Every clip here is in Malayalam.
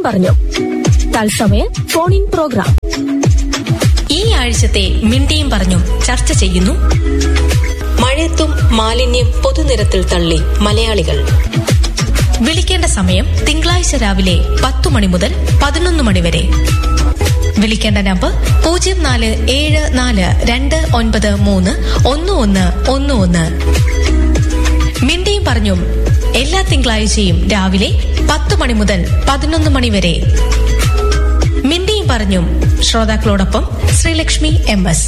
പറഞ്ഞു തത്സമയ ഫോൺ ഇൻ പ്രോഗ്രാം ഈ ആഴ്ചത്തെ മിണ്ടിയും പറഞ്ഞും ചർച്ച ചെയ്യുന്നു മഴയത്തും മാലിന്യം പൊതുനിരത്തിൽ തള്ളി മലയാളികൾ വിളിക്കേണ്ട സമയം തിങ്കളാഴ്ച രാവിലെ പത്തു മണി മുതൽ പതിനൊന്ന് മണി വരെ വിളിക്കേണ്ട നമ്പർ പൂജ്യം നാല് ഏഴ് നാല് രണ്ട് ഒൻപത് മൂന്ന് ഒന്ന് ഒന്ന് ഒന്ന് ഒന്ന് മിണ്ടിയും പറഞ്ഞും എല്ലാ തിങ്കളാഴ്ചയും രാവിലെ പത്ത് മണി മുതൽ പതിനൊന്ന് മണി വരെ മിണ്ടിയും പറഞ്ഞും ശ്രോതാക്കളോടൊപ്പം ശ്രീലക്ഷ്മി എം എസ്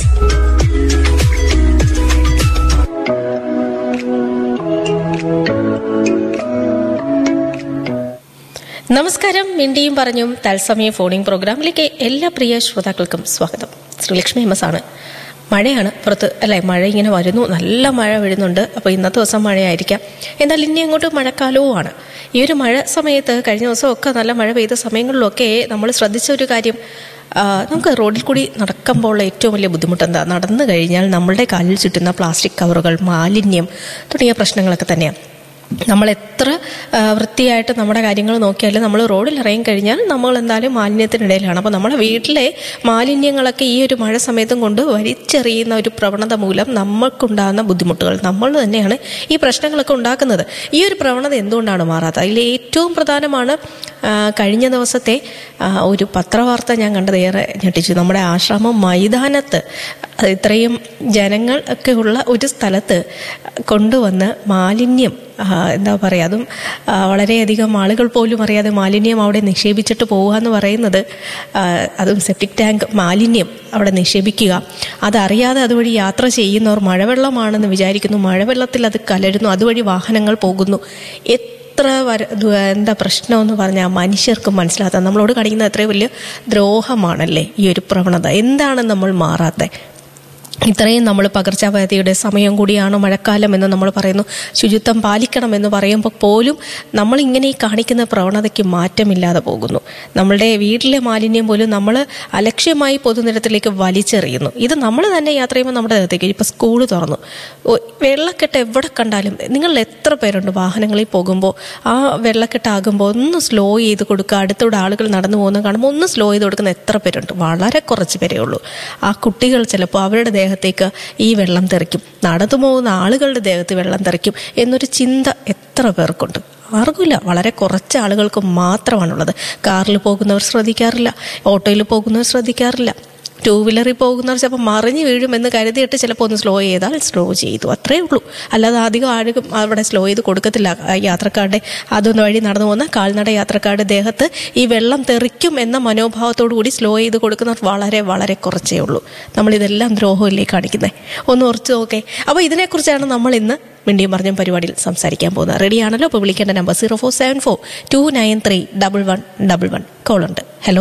നമസ്കാരം മിണ്ടിയും പറഞ്ഞും തത്സമയ ഫോണിംഗ് പ്രോഗ്രാമിലേക്ക് എല്ലാ പ്രിയ ശ്രോതാക്കൾക്കും സ്വാഗതം ശ്രീലക്ഷ്മി എം എസ് ആണ് മഴയാണ് പുറത്ത് അല്ലെ മഴ ഇങ്ങനെ വരുന്നു നല്ല മഴ വീഴുന്നുണ്ട് അപ്പോൾ ഇന്നത്തെ ദിവസം മഴയായിരിക്കാം എന്നാൽ ഇനി അങ്ങോട്ട് മഴക്കാലവുമാണ് ഈ ഒരു മഴ സമയത്ത് കഴിഞ്ഞ ദിവസമൊക്കെ നല്ല മഴ പെയ്ത സമയങ്ങളിലൊക്കെ നമ്മൾ ശ്രദ്ധിച്ച ഒരു കാര്യം ആ, നമുക്ക് റോഡിൽ കൂടി നടക്കുമ്പോൾ ഏറ്റവും വലിയ ബുദ്ധിമുട്ട് എന്താ നടന്നു കഴിഞ്ഞാൽ നമ്മളുടെ കാലിൽ ചുറ്റുന്ന പ്ലാസ്റ്റിക് കവറുകൾ മാലിന്യം തുടങ്ങിയ പ്രശ്നങ്ങളൊക്കെ തന്നെയാണ് നമ്മൾ എത്ര ആ, വൃത്തിയായിട്ട് നമ്മുടെ കാര്യങ്ങൾ നോക്കിയാലും നമ്മൾ റോഡിൽ ഇറങ്ങി കഴിഞ്ഞാൽ നമ്മൾ എന്തായാലും മാലിന്യത്തിനിടയിലാണ് അപ്പോൾ നമ്മുടെ വീട്ടിലെ മാലിന്യങ്ങളൊക്കെ ഈ ഒരു മഴ സമയത്തും കൊണ്ട് വലിച്ചെറിയുന്ന ഒരു പ്രവണത മൂലം നമ്മൾക്കുണ്ടാകുന്ന ബുദ്ധിമുട്ടുകൾ നമ്മൾ തന്നെയാണ് ഈ പ്രശ്നങ്ങളൊക്കെ ഉണ്ടാക്കുന്നത് ഈ ഒരു പ്രവണത എന്തുകൊണ്ടാണ് മാറാത്തത് അതിൽ ഏറ്റവും പ്രധാനമാണ് ആ, കഴിഞ്ഞ ദിവസത്തെ ആ, ഒരു പത്രവാർത്ത ഞാൻ കണ്ടത് ഏറെ ഞെട്ടിച്ചു നമ്മുടെ ആശ്രമം മൈതാനത്ത് അത് ഇത്രയും ജനങ്ങൾ ഒക്കെ ഉള്ള ഒരു സ്ഥലത്ത് കൊണ്ടുവന്ന് മാലിന്യം ആ, എന്താ പറയുക അതും ആ, വളരെയധികം ആളുകൾ പോലും അറിയാതെ മാലിന്യം അവിടെ നിക്ഷേപിച്ചിട്ട് പോവുക എന്ന് പറയുന്നത് ആ, അതും സെപ്റ്റിക് ടാങ്ക് മാലിന്യം അവിടെ നിക്ഷേപിക്കുക അതറിയാതെ അതുവഴി യാത്ര ചെയ്യുന്നവർ മഴവെള്ളമാണെന്ന് വിചാരിക്കുന്നു മഴവെള്ളത്തിൽ അത് കലരുന്നു അതുവഴി വാഹനങ്ങൾ പോകുന്നു എത്ര വര ദു- എന്താ പ്രശ്നമെന്ന് പറഞ്ഞാൽ മനുഷ്യർക്ക് മനസ്സിലാത്ത നമ്മളോട് കാണിക്കുന്ന എത്രയോ വലിയ ദ്രോഹമാണല്ലേ ഈ ഒരു പ്രവണത എന്താണ് നമ്മൾ മാറാത്തത് ഇത്രയും നമ്മൾ പകർച്ചവ്യാധിയുടെ സമയം കൂടിയാണ് മഴക്കാലം എന്ന് നമ്മൾ പറയുന്നു ശുചിത്വം പാലിക്കണം എന്ന് പറയുമ്പോൾ പോലും നമ്മൾ ഇങ്ങനെ ഈ കാണിക്കുന്ന പ്രവണതയ്ക്ക് മാറ്റമില്ലാതെ പോകുന്നു നമ്മളുടെ വീട്ടിലെ മാലിന്യം പോലും നമ്മൾ അലക്ഷ്യമായി പൊതുനിരത്തിലേക്ക് വലിച്ചെറിയുന്നു ഇത് നമ്മൾ തന്നെ യാത്ര ചെയ്യുമ്പോൾ നമ്മുടെ ദേഹത്തേക്ക് ഇപ്പോൾ സ്കൂൾ തുറന്നു ഒ- വെള്ളക്കെട്ട് എവിടെ കണ്ടാലും നിങ്ങൾ എത്ര പേരുണ്ട് വാഹനങ്ങളിൽ പോകുമ്പോൾ ആ വെള്ളക്കെട്ടാകുമ്പോൾ ഒന്ന് സ്ലോ ചെയ്ത് കൊടുക്കുക അടുത്തൂടെ ആളുകൾ നടന്നു പോകുന്നത് കാണുമ്പോൾ ഒന്ന് സ്ലോ ചെയ്ത് കൊടുക്കുന്ന എത്ര പേരുണ്ട് വളരെ കുറച്ച് പേരേ ഉള്ളൂ ആ കുട്ടികൾ ചിലപ്പോൾ അവരുടെ ദേഹത്തേക്ക് ഈ വെള്ളം തെറിക്കും നടന്നു പോകുന്ന ആളുകളുടെ ദേഹത്ത് വെള്ളം തെറിക്കും എന്നൊരു ചിന്ത എത്ര പേർക്കുണ്ട് ആർക്കുമില്ല വളരെ കുറച്ച് ആളുകൾക്ക് മാത്രമാണുള്ളത് കാറിൽ പോകുന്നവർ ശ്രദ്ധിക്കാറില്ല ഓട്ടോയിൽ പോകുന്നവർ ശ്രദ്ധിക്കാറില്ല ടൂ വീലറിൽ പോകുന്നവർ ചിലപ്പോൾ മറിഞ്ഞ് വീഴുമെന്ന് കരുതിയിട്ട് ചിലപ്പോൾ ഒന്ന് സ്ലോ ചെയ്താൽ സ്ലോ ചെയ്തു അത്രേ ഉള്ളൂ അല്ലാതെ അധികം ആരും അവിടെ സ്ലോ ചെയ്ത് കൊടുക്കത്തില്ല ആ യാത്രക്കാരുടെ അതൊന്ന് വഴി നടന്നു പോകുന്ന കാൽനട യാത്രക്കാരുടെ ദേഹത്ത് ഈ വെള്ളം തെറിക്കും എന്ന മനോഭാവത്തോടു കൂടി സ്ലോ ചെയ്ത് കൊടുക്കുന്നവർ വളരെ വളരെ കുറച്ചേ ഉള്ളൂ നമ്മളിതെല്ലാം ദ്രോഹമല്ലേ കാണിക്കുന്നത് ഒന്ന് ഓർത്ത് നോക്കേ അപ്പോൾ ഇതിനെക്കുറിച്ചാണ് നമ്മൾ ഇന്ന് മിണ്ടിയും പറഞ്ഞും പരിപാടിയിൽ സംസാരിക്കാൻ പോകുന്നത് റെഡിയാണല്ലോ അപ്പോൾ വിളിക്കേണ്ട number zero four seven four two nine three double one double one കോളുണ്ട് ഹലോ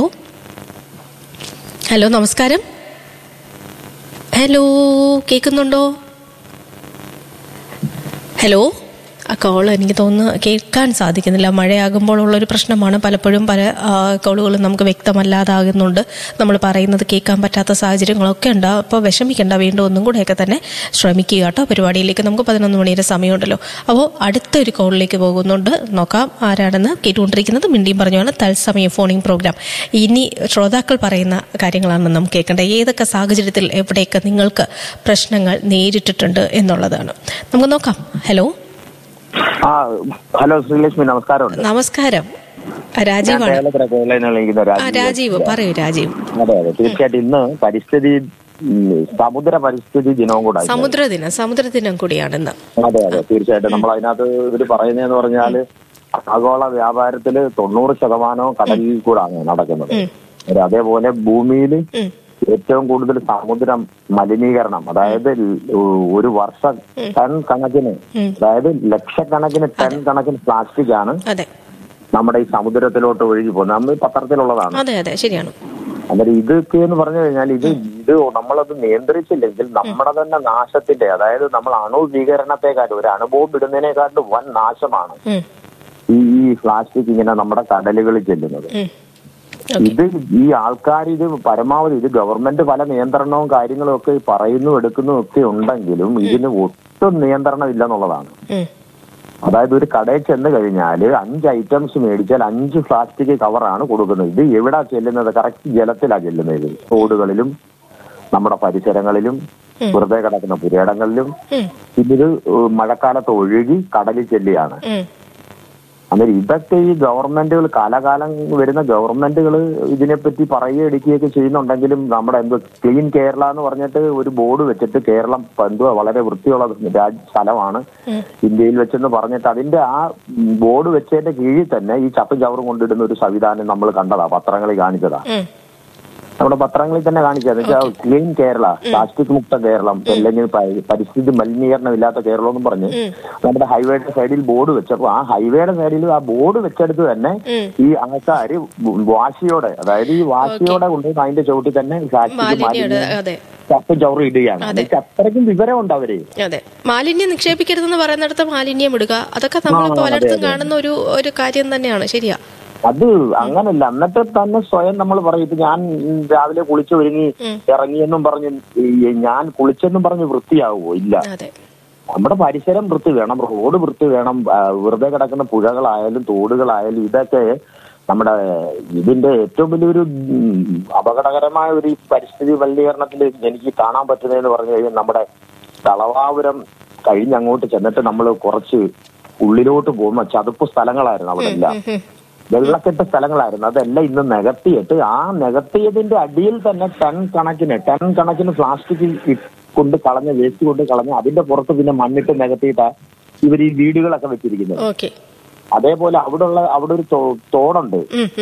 ഹലോ നമസ്കാരം ഹലോ കേൾക്കുന്നുണ്ടോ ഹലോ ആ കോൾ എനിക്ക് തോന്നുന്നു കേൾക്കാൻ സാധിക്കുന്നില്ല മഴയാകുമ്പോഴുള്ളൊരു പ്രശ്നമാണ് പലപ്പോഴും പല ആ, കോളുകളും നമുക്ക് വ്യക്തമല്ലാതാകുന്നുണ്ട് നമ്മൾ പറയുന്നത് കേൾക്കാൻ പറ്റാത്ത സാഹചര്യങ്ങളൊക്കെ ഉണ്ട് അപ്പോൾ വിഷമിക്കേണ്ട വീണ്ടും ഒന്നും കൂടെയൊക്കെ തന്നെ ശ്രമിക്കുക കേട്ടോ പരിപാടിയിലേക്ക് നമുക്ക് പതിനൊന്ന് മണിയുടെ സമയമുണ്ടല്ലോ അപ്പോൾ അടുത്തൊരു കോളിലേക്ക് പോകുന്നുണ്ട് നോക്കാം ആരാണെന്ന് കേട്ടുകൊണ്ടിരിക്കുന്നത് മിണ്ടിയും പറഞ്ഞാണ് തത്സമയ ഫോണിംഗ് പ്രോഗ്രാം ഇനി ശ്രോതാക്കൾ പറയുന്ന കാര്യങ്ങളാണ് നമുക്ക് കേൾക്കേണ്ടത് ഏതൊക്കെ സാഹചര്യത്തിൽ എവിടെയൊക്കെ നിങ്ങൾക്ക് പ്രശ്നങ്ങൾ നേരിട്ടിട്ടുണ്ട് എന്നുള്ളതാണ് നമുക്ക് നോക്കാം ഹലോ ആ ഹലോ ശ്രീലക്ഷ്മി നമസ്കാരമുണ്ട് നമസ്കാരം ആ, ഞാൻ രാജീവാണ് കേരളത്തിലെ കോളേജിൽ നിന്ന് വിളിക്കുന്ന ആ രാജീവ് രാജീവ് പറയൂ രാജീവ് അതെ അതെ തീർച്ചയായിട്ടും ഇന്ന് പരിസ്ഥിതി ഉം, സമുദ്ര പരിസ്ഥിതി ദിനവും കൂടെ ആയിരുന്നു. സമുദ്രദിനം സമുദ്രദിനം കൂടിയാണെന്ന് അതെ അതെ തീർച്ചയായിട്ടും നമ്മൾ അതിനകത്ത് ഇവര് പറയുന്നതെന്ന് പറഞ്ഞാല് ആഗോള വ്യാപാരത്തില് തൊണ്ണൂറ് ശതമാനവും കടലിൽ കൂടാണ് നടക്കുന്നത് ഉം. ഒരു അതേപോലെ ഭൂമിയിൽ ഉം. ഏറ്റവും കൂടുതൽ സമുദ്രം മലിനീകരണം അതായത് ഒരു വർഷം ടൺ കണക്കിന് ഉം. അതായത് ലക്ഷക്കണക്കിന് ടൺ കണക്കിന് പ്ലാസ്റ്റിക് ആണ് അതെ നമ്മുടെ ഈ സമുദ്രത്തിലോട്ട് ഒഴുകി പോകുന്നത് നമ്മൾ ഈ പത്രത്തിലുള്ളതാണ് അതെ അതെ ശരിയാണ് അന്നേരം ഇതൊക്കെ എന്ന് പറഞ്ഞു കഴിഞ്ഞാൽ ഇത് ഇത് നമ്മളത് നിയന്ത്രിച്ചില്ലെങ്കിൽ നമ്മുടെ തന്നെ നാശത്തിന്റെ അതായത് നമ്മൾ അണുവീകരണത്തെക്കാട്ടും ഒരു അണുബോംബ് ഇടുന്നതിനെക്കാട്ടും വൻ നാശമാണ് ഉം. ഈ ഈ പ്ലാസ്റ്റിക് ഇങ്ങനെ നമ്മുടെ കടലുകളിൽ ചെല്ലുന്നത് ഉം. ഓക്കെ ഇത് ഈ ആൾക്കാർ ഇത് പരമാവധി ഇത് ഗവൺമെന്റ് പല നിയന്ത്രണവും കാര്യങ്ങളും ഒക്കെ പറയുന്നു എടുക്കുന്നു ഒക്കെ ഉണ്ടെങ്കിലും ഇതിന് ഒട്ടും നിയന്ത്രണം ഇല്ലെന്നുള്ളതാണ് ഉം. അതായത് ഒരു കടയിൽ ചെന്ന് കഴിഞ്ഞാൽ അഞ്ച് ഐറ്റംസ് മേടിച്ചാൽ അഞ്ച് പ്ലാസ്റ്റിക് കവറാണ് കൊടുക്കുന്നത് ഇത് എവിടാ ചെല്ലുന്നത് കറക്റ്റ് ജലത്തിലാ ചെല്ലുന്നത് ഇത് റോഡുകളിലും നമ്മുടെ പരിസരങ്ങളിലും വെറുതെ കിടക്കുന്ന പുരയിടങ്ങളിലും ഉം, ഇത് മഴക്കാലത്ത് ഒഴുകി കടലിൽ ചെല്ലുകയാണ് ഉം. അന്നേരം ഇതൊക്കെ ഈ ഗവൺമെന്റുകൾ കാലാകാലം വരുന്ന ഗവൺമെന്റുകൾ ഇതിനെപ്പറ്റി പറയുകയും എടുക്കുകയൊക്കെ ചെയ്യുന്നുണ്ടെങ്കിലും നമ്മുടെ എന്തോ ക്ലീൻ കേരള എന്ന് പറഞ്ഞിട്ട് ഒരു ബോർഡ് വെച്ചിട്ട് കേരളം എന്തോ വളരെ വൃത്തിയുള്ള രാജ് സ്ഥലമാണ് ഇന്ത്യയിൽ വെച്ചെന്ന് പറഞ്ഞിട്ട് അതിന്റെ ആ ബോർഡ് വെച്ചതിന്റെ കീഴിൽ തന്നെ ഈ ചപ്പും ചവറും കൊണ്ടിടുന്ന ഒരു സംവിധാനം നമ്മൾ കണ്ടതാ പത്രങ്ങളിൽ കാണിച്ചതാ ഉം. നമ്മുടെ പത്രങ്ങളിൽ തന്നെ കാണിച്ചത് വെച്ചാൽ ക്ലീൻ കേരള പ്ലാസ്റ്റിക് മുക്ത കേരളം അല്ലെങ്കിൽ പ- പരിസ്ഥിതി മലിനീകരണം ഇല്ലാത്ത കേരളം എന്നും പറഞ്ഞ് നമ്മുടെ ഹൈവേയുടെ സൈഡിൽ ബോർഡ് വെച്ചപ്പോ ആ ഹൈവേയുടെ സൈഡിൽ ആ ബോർഡ് വെച്ചെടുത്ത് തന്നെ ഉം. ഈ ആൾക്കാര് വാശിയോടെ അതായത് ഈ വാശിയോടെ കൊണ്ടുവന്ന് അതിന്റെ ചുവട്ടിൽ തന്നെ പ്ലാസ്റ്റിക് മാലിന്യം ഇടുക, മാലിന്യം അതെ ചപ്പും ചവറും ഇടുകയാണ് എന്നുവെച്ചാൽ അത്രയ്ക്കും വിവരമുണ്ട് അവര് അതെ മാലിന്യം നിക്ഷേപിക്കരുതെന്ന് പറയുന്നിടത്ത് മാലിന്യം ഇടുക അതൊക്കെ നമ്മളിപ്പോ ആ, അതെ, പലയിടത്തും അതെ. കാണുന്ന ഒരു ഒരു കാര്യം തന്നെയാണ് ശരിയാ അത് അങ്ങനല്ല എന്നിട്ട് തന്നെ സ്വയം നമ്മൾ പറയും ഇപ്പൊ ഞാൻ രാവിലെ കുളിച്ച് ഒരുങ്ങി ഇറങ്ങിയെന്നും പറഞ്ഞ് ഈ ഞാൻ കുളിച്ചെന്നും പറഞ്ഞ് വൃത്തിയാവുമോ ഇല്ല അതെ നമ്മുടെ പരിസരം വൃത്തി വേണം റോഡ് വൃത്തി വേണം ആ, വെറുതെ കിടക്കുന്ന പുഴകളായാലും തോടുകളായാലും ഇതൊക്കെ നമ്മുടെ ഇതിന്റെ ഏറ്റവും വലിയൊരു ഉം, അപകടകരമായ ഒരു ഈ പരിസ്ഥിതി മലിനീകരണത്തിൽ എനിക്ക് കാണാൻ പറ്റുന്നതെന്ന് പറഞ്ഞു കഴിഞ്ഞാൽ നമ്മുടെ തളവാപുരം കഴിഞ്ഞങ്ങോട്ട് ചെന്നിട്ട് നമ്മൾ കുറച്ച് ഉള്ളിലോട്ട് പോകുന്ന ചതുപ്പ് സ്ഥലങ്ങളായിരുന്നു അവിടെ എല്ലാം വെള്ളക്കെട്ട് സ്ഥലങ്ങളായിരുന്നു അതെല്ലാം ഇന്ന് നികത്തിയിട്ട് ആ നികത്തിയതിന്റെ അടിയിൽ തന്നെ ടൺ കണക്കിന് ടൺ കണക്കിന് പ്ലാസ്റ്റിക് ഇ- കൊണ്ട് കളഞ്ഞ് വേസ്റ്റ് കൊണ്ട് കളഞ്ഞ് അതിന്റെ പുറത്ത് പിന്നെ മണ്ണിട്ട് നികത്തിയിട്ടാ ഇവർ ഈ വീടുകളൊക്കെ വെച്ചിരിക്കുന്നത് ഓക്കെ അതേപോലെ അവിടെ ഉള്ള അവിടെ ഒരു തോ- തോടുണ്ട്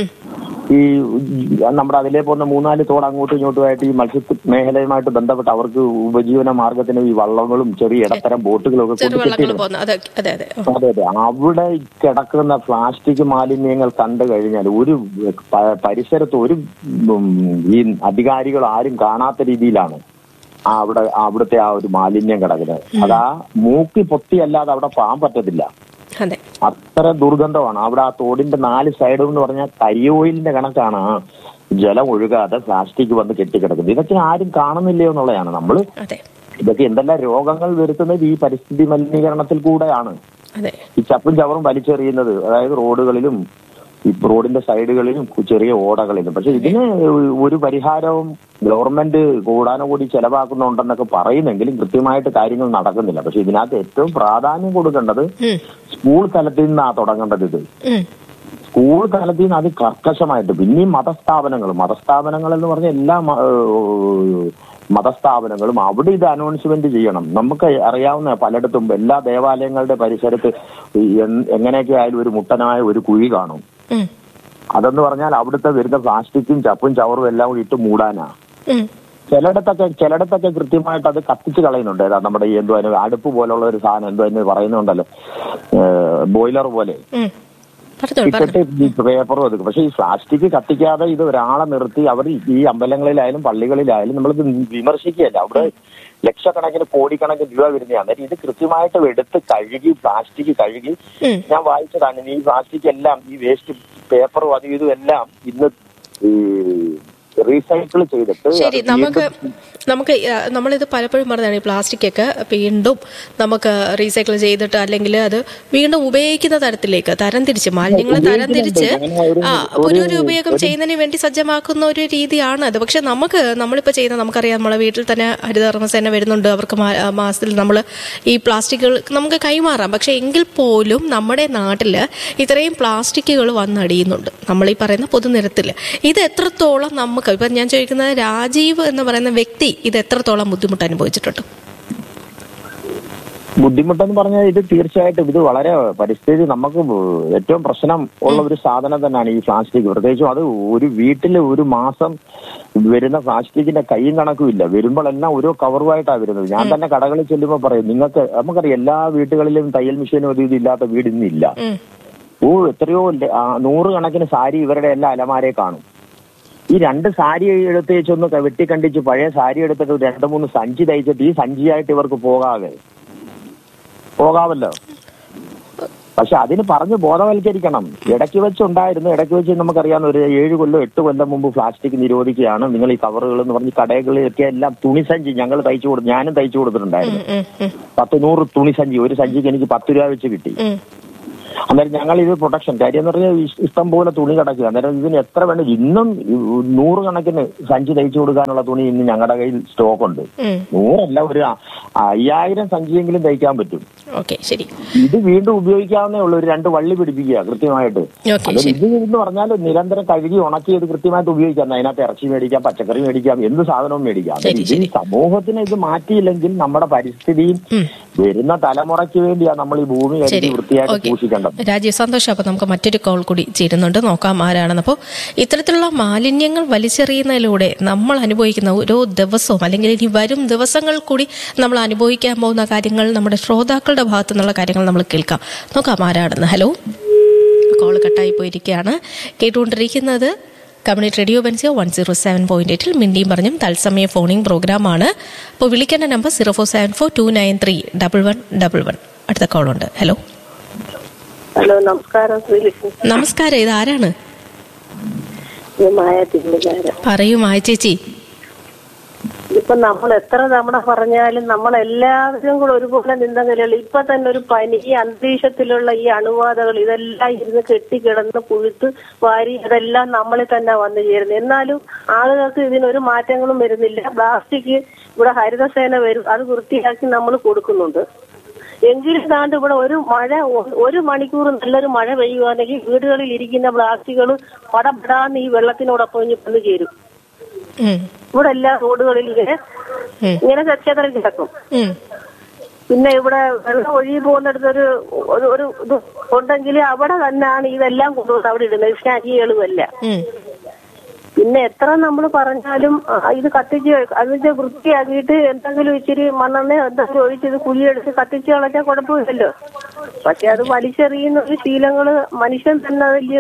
ഈ നമ്മുടെ അതിലേ പോകുന്ന മൂന്നാല് തോട് അങ്ങോട്ടും ഇങ്ങോട്ടുമായിട്ട് ഈ മത്സ്യ മേഖലയുമായിട്ട് ബന്ധപ്പെട്ട് അവർക്ക് ഉപജീവന മാർഗത്തിന് ഈ വള്ളങ്ങളും ചെറിയ ഇടത്തരം ബോട്ടുകളും ഒക്കെ കൊണ്ട് ചെറുവള്ളങ്ങൾ കെട്ടിയിടുന്നു. പോകുന്ന അതെ അതെ അതെ ഓ, അതെ അതെ അവിടെ കിടക്കുന്ന പ്ലാസ്റ്റിക് മാലിന്യങ്ങൾ കണ്ടു കഴിഞ്ഞാൽ ഒരു പ- പരിസരത്ത് ഒരു ഉം, ഈ അധികാരികൾ ആരും കാണാത്ത രീതിയിലാണ് ആ അവിടെ അവിടുത്തെ ആ ഒരു മാലിന്യം കിടക്കുന്നത് അതാ മൂക്കി പൊത്തിയല്ലാതെ അവിടെ പോകാൻ പറ്റത്തില്ല അതെ അത്ര ദുർഗന്ധമാണ് അവിടെ ആ തോടിന്റെ നാല് സൈഡും എന്ന് പറഞ്ഞാൽ കരിയോയിലിന്റെ കണക്കാണ് ആ ജലം ഒഴുകാതെ പ്ലാസ്റ്റിക് വന്ന് കെട്ടിക്കിടക്കുന്നത് ഇതൊക്കെ ആരും കാണുന്നില്ലയോ എന്നുള്ളതാണ് നമ്മൾ അതെ ഇതൊക്കെ എന്തെല്ലാം രോഗങ്ങൾ വരുത്തുന്നത് ഈ പരിസ്ഥിതി മലിനീകരണത്തിൽ കൂടെയാണ് അതെ ഈ ചപ്പും ചവറും വലിച്ചെറിയുന്നത് അതായത് റോഡുകളിലും ഈ റോഡിന്റെ സൈഡുകളിലും ചെറിയ ഓടകളിലും പക്ഷെ ഇതിന് ഒരു പരിഹാരവും ഗവൺമെന്റ് കൂടാനുകൂടി ചെലവാക്കുന്നുണ്ടെന്നൊക്കെ പറയുന്നെങ്കിലും കൃത്യമായിട്ട് കാര്യങ്ങൾ നടക്കുന്നില്ല പക്ഷെ ഇതിനകത്ത് ഏറ്റവും പ്രാധാന്യം കൊടുക്കേണ്ടത് ഉം, സ്കൂൾ തലത്തിൽ നിന്നാ തുടങ്ങേണ്ടത് ഇത് ഉം, സ്കൂൾ തലത്തിൽ നിന്ന് അത് കർക്കശമായിട്ട് പിന്നെയും മതസ്ഥാപനങ്ങൾ മതസ്ഥാപനങ്ങൾ എന്ന് പറഞ്ഞ എല്ലാ മ- ഏഹ് മതസ്ഥാപനങ്ങളും അവിടെ ഇത് അനൗൺസ്മെന്റ് ചെയ്യണം നമുക്ക് അറിയാവുന്ന പലയിടത്തും എല്ലാ ദേവാലയങ്ങളുടെ പരിസരത്ത് ഈ എൻ- എങ്ങനെയൊക്കെ ആയാലും ഒരു മുട്ടനായ ഒരു കുഴി കാണും ഉം, അതെന്ന് പറഞ്ഞാൽ അവിടുത്തെ വരുന്ന പ്ലാസ്റ്റിക്കും ചപ്പും ചവറും എല്ലാം കൂടി ഇട്ട് മൂടാനാ ഉം. ചിലയിടത്തൊക്കെ ചിലയിടത്തൊക്കെ കൃത്യമായിട്ട് അത് കത്തിച്ച് കളയുന്നുണ്ട് ഏതാ നമ്മുടെ ഈ എന്തോ അതിന് അടുപ്പ് പോലുള്ള ഒരു സാധനം എന്തോ അതിന് പറയുന്നുണ്ടല്ലോ ബോയിലർ പോലെ ഉം. പറഞ്ഞോളൂ പറഞ്ഞു ഇട്ടിട്ട് ഈ പേപ്പറും ഒതുക്കും പക്ഷെ ഈ പ്ലാസ്റ്റിക് കത്തിക്കാതെ ഇത് ഒരാളെ നിർത്തി അവർ ഈ അമ്പലങ്ങളിലായാലും പള്ളികളിലായാലും നമ്മൾ വിമർശിക്കുകയല്ല അവിടെ ലക്ഷക്കണക്കിന് കോടിക്കണക്കിന് രൂപ വരുന്നതാണ് അന്നേരം ഇത് കൃത്യമായിട്ട് എടുത്ത് കഴുകി പ്ലാസ്റ്റിക് കഴുകി ഉം. ഞാൻ വായിച്ചതാണ് ഈ പ്ലാസ്റ്റിക് എല്ലാം ഈ വേസ്റ്റ് പേപ്പറും അതും ഇതും എല്ലാം ഇന്ന് ഈ റീസൈക്കിൾ ചെയ്തിട്ട് ശരി അത് നമുക്ക് വീണ്ടും നമുക്ക് ആ, നമ്മളിത് പലപ്പോഴും പറഞ്ഞതാണ് ഈ പ്ലാസ്റ്റിക് ഒക്കെ വീണ്ടും നമുക്ക് റീസൈക്കിൾ ചെയ്തിട്ട് അല്ലെങ്കിൽ അത് വീണ്ടും ഉപയോഗിക്കുന്ന തരത്തിലേക്ക് തരംതിരിച്ച് മാലിന്യങ്ങൾ തരംതിരിച്ച് അങ്ങനെ ഒരു- ആ ഒരു- പുനരുപയോഗം ചെയ്യുന്നതിന് വേണ്ടി സജ്ജമാക്കുന്ന ഒരു രീതിയാണ് അത് പക്ഷെ നമുക്ക് നമ്മളിപ്പോൾ ചെയ്യുന്ന നമുക്കറിയാം നമ്മളെ വീട്ടിൽ തന്നെ ഹരിതകർമ്മസേന വരുന്നുണ്ട് അവർക്ക് മാ- ആ, മാസത്തിൽ നമ്മൾ ഈ പ്ലാസ്റ്റിക്കുകൾ നമുക്ക് കൈമാറാം പക്ഷെ എങ്കിൽ പോലും നമ്മുടെ നാട്ടിൽ ഇത്രയും പ്ലാസ്റ്റിക്കുകൾ വന്നടിയുന്നുണ്ട് നമ്മൾ ഈ പറയുന്ന പൊതുനിരത്തിൽ ഇത് എത്രത്തോളം നമുക്ക് ഇപ്പം ഞാൻ ചോദിക്കുന്നത് രാജീവ് എന്ന് പറയുന്ന വ്യക്തി ഇത് എത്രത്തോളം ബുദ്ധിമുട്ട് അനുഭവിച്ചിട്ടുണ്ട് ബുദ്ധിമുട്ടെന്ന് പറഞ്ഞാൽ ഇത് തീർച്ചയായിട്ടും ഇത് വളരെ പരിസ്ഥിതി നമുക്ക് ഏറ്റവും പ്രശ്നം ഉള്ള ഒരു സാധനം തന്നെയാണ് ഈ പ്ലാസ്റ്റിക് പ്രത്യേകിച്ചും അത് ഒരു വീട്ടിൽ ഒരു മാസം വരുന്ന പ്ലാസ്റ്റിക്കിന്റെ കൈയും കണക്കും ഇല്ല വരുമ്പോഴെല്ലാം ഓരോ കവറുമായിട്ടാണ് വരുന്നത് ഞാൻ തന്നെ കടകളിൽ ചെല്ലുമ്പോൾ പറയും നിങ്ങൾക്ക് നമുക്കറിയാം എല്ലാ വീടുകളിലും തയ്യൽ മെഷീനും അത് ഇത് ഇല്ലാത്ത വീട് ഇന്നില്ല ഉം. ഓ എത്രയോ ല- ആ, നൂറുകണക്കിന് സാരി ഇവരുടെ എല്ലാ അലമാരെ കാണും ഈ രണ്ട് സാരി എടുത്ത് വെച്ചൊന്ന് ക- വെട്ടിക്കണ്ടിച്ച് പഴയ സാരി എടുത്തിട്ട് ഒരു രണ്ട് മൂന്ന് സഞ്ചി തയ്ച്ചിട്ട് ഈ സഞ്ചിയായിട്ട് ഇവർക്ക് പോകാതെ പോകാമല്ലോ പക്ഷെ അതിന് പറഞ്ഞ് ബോധവൽക്കരിക്കണം ഇടയ്ക്ക് വെച്ചുണ്ടായിരുന്നു ഇടയ്ക്ക് വെച്ച് നമുക്കറിയാവുന്ന ഒരു ഏഴ് കൊല്ലം എട്ട് കൊല്ലം മുമ്പ് പ്ലാസ്റ്റിക് നിരോധിക്കുകയാണ് നിങ്ങൾ ഈ കവറുകൾ എന്ന് പറഞ്ഞ് കടകളിലൊക്കെ എല്ലാം തുണിസഞ്ചി ഞങ്ങൾ തയ്ച്ചു കൊടുത്തു ഞാനും തയ്ച്ചു കൊടുത്തിട്ടുണ്ടായിരുന്നു ഉം, ഉം, പത്ത് നൂറ് തുണിസഞ്ചി ഒരു സഞ്ചിക്ക് എനിക്ക് പത്ത് രൂപ വെച്ച് കിട്ടി ഉം. അന്നേരം ഞങ്ങൾ ഇത് പ്രൊട്ടക്ഷൻ കാര്യം എന്ന് പറഞ്ഞാൽ ഇഷ്- ഇഷ്ടം പോലെ തുണി കിടക്കുക അന്നേരം ഇതിന് എത്ര വേണം ഇന്നും ഈ നൂറുകണക്കിന് സഞ്ചി തയ്ച്ചു കൊടുക്കാനുള്ള തുണി ഇന്ന് ഞങ്ങളുടെ കയ്യിൽ സ്റ്റോക്ക് ഉണ്ട് ഉം. നൂറല്ല ഒരു അ- അയ്യായിരം സഞ്ചിയെങ്കിലും തയ്ക്കാൻ പറ്റും ഓക്കെ ശരി ഇത് വീണ്ടും ഉപയോഗിക്കാവുന്നേ ഉള്ളൂ ഒരു രണ്ട് വള്ളി പിടിപ്പിക്കുക കൃത്യമായിട്ട് ഓക്കെ അത് ശരി ഇത് എന്ന് പറഞ്ഞാൽ നിരന്തരം കഴുകി ഉണക്കി ഇത് കൃത്യമായിട്ട് ഉപയോഗിക്കാം അതിനകത്ത് ഇറച്ചി മേടിക്കാം പച്ചക്കറി മേടിക്കാം എന്ത് സാധനവും മേടിക്കാം ശരി, ഇത് ഈ സമൂഹത്തിന് ഇത് മാറ്റിയില്ലെങ്കിൽ നമ്മുടെ പരിസ്ഥിതിയും ഉം. വരുന്ന തലമുറയ്ക്ക് വേണ്ടിയാണ് നമ്മൾ ഈ ഭൂമി ശരി കരുതി വൃത്തിയായിട്ട് ഓക്കെ സൂക്ഷിക്കേണ്ടത് രാജീവ് സന്തോഷം അപ്പൊ നമുക്ക് മറ്റൊരു കോൾ കൂടി ചേരുന്നുണ്ട് നോക്കാം ആരാണെന്ന് അപ്പോൾ ഇത്തരത്തിലുള്ള മാലിന്യങ്ങൾ വലിച്ചെറിയുന്നതിലൂടെ നമ്മൾ അനുഭവിക്കുന്ന ഓരോ ദിവസവും അല്ലെങ്കിൽ ഇനി വരും ദിവസങ്ങൾ കൂടി നമ്മൾ അനുഭവിക്കാൻ പോകുന്ന കാര്യങ്ങൾ നമ്മുടെ ശ്രോതാക്കളുടെ ഭാഗത്തു നിന്നുള്ള കാര്യങ്ങൾ നമ്മൾ കേൾക്കാം നോക്കാം ആരാണെന്ന് ഹലോ കോൾ കട്ടായി പോയിരിക്കുകയാണ് കേട്ടുകൊണ്ടിരിക്കുന്നത് കമ്മ്യൂണിറ്റി റേഡിയോ ബെൻസിയോ വൺ സീറോ സെവൻ പോയിന്റ് എയ്റ്റിൽ മിണ്ടിയും പറഞ്ഞും തത്സമയ ഫോണിംഗ് പ്രോഗ്രാമാണ് അപ്പോൾ വിളിക്കേണ്ട number zero four seven four two nine three double one double one അടുത്ത കോളുണ്ട് ഹലോ ഹലോ നമസ്കാരം ശ്രീലക്ഷ്മി നമസ്കാരം ഇത് ആരാണ് ഞാൻ മായ തിരുമകാരം പറയൂ മായ ചേച്ചി ഇപ്പൊ നമ്മൾ എത്ര തവണ പറഞ്ഞാലും നമ്മളെല്ലാവരും കൂടെ ഒരുപോലെ നിന്നെങ്കിലുള്ള ഇപ്പൊ തന്നെ ഒരു പനി ഈ അന്തരീക്ഷത്തിലുള്ള ഈ അണുബാധകൾ ഇതെല്ലാം ഇരുന്ന് കെട്ടിക്കിടന്ന് പുഴുത്ത് വാരി ഇതെല്ലാം നമ്മളിൽ തന്നെ വന്നു ചേരുന്നു എന്നാലും ആളുകൾക്ക് ഇതിനൊരു മാറ്റങ്ങളും വരുന്നില്ല പ്ലാസ്റ്റിക് ഇവിടെ ഹരിതസേന വരും അത് വൃത്തിയാക്കി നമ്മൾ കൊടുക്കുന്നുണ്ട് എങ്കിലും താണ്ട് ഇവിടെ ഒരു മഴ ഒ- ഒരു മണിക്കൂർ നല്ലൊരു മഴ പെയ്യുവാണെങ്കിൽ വീടുകളിൽ ഇരിക്കുന്ന പ്ലാസ്റ്റിക്കുകൾ പടപടാന്ന് ഈ വെള്ളത്തിനോടൊപ്പം ഇഞ്ഞ് വന്നു ചേരും ഉം, ഇവിടെ എല്ലാ റോഡുകളിൽ ഇങ്ങനെ ഉം, ഇങ്ങനെ ചെതറി കിടക്കും ഉം. പിന്നെ ഇവിടെ വെള്ളം ഒഴുകി പോകുന്നിടത്തൊരു ഒരു ഒരു ഇത് ഉണ്ടെങ്കിൽ അവിടെ തന്നെയാണ് ഇതെല്ലാം കൊണ്ടുവന്ന് അവിടെ ഇടുന്നത് സ്നാക്കികളും എല്ലാം ഉം. പിന്നെ എത്ര നമ്മൾ പറഞ്ഞാലും ആ, ഇത് കത്തിച്ച് അതിന്റെ വൃത്തിയാക്കിയിട്ട് എന്തെങ്കിലും ഇച്ചിരി മണ്ണെണ്ണ എന്തെങ്കിലും ഒഴിച്ച് ഇത് കുഴിയെടുത്ത് കത്തിച്ച് കളഞ്ഞാൽ കുഴപ്പമില്ലല്ലോ പക്ഷെ അത് വലിച്ചെറിയുന്ന ഒരു ശീലങ്ങള് മനുഷ്യൻ തന്നെ വലിയ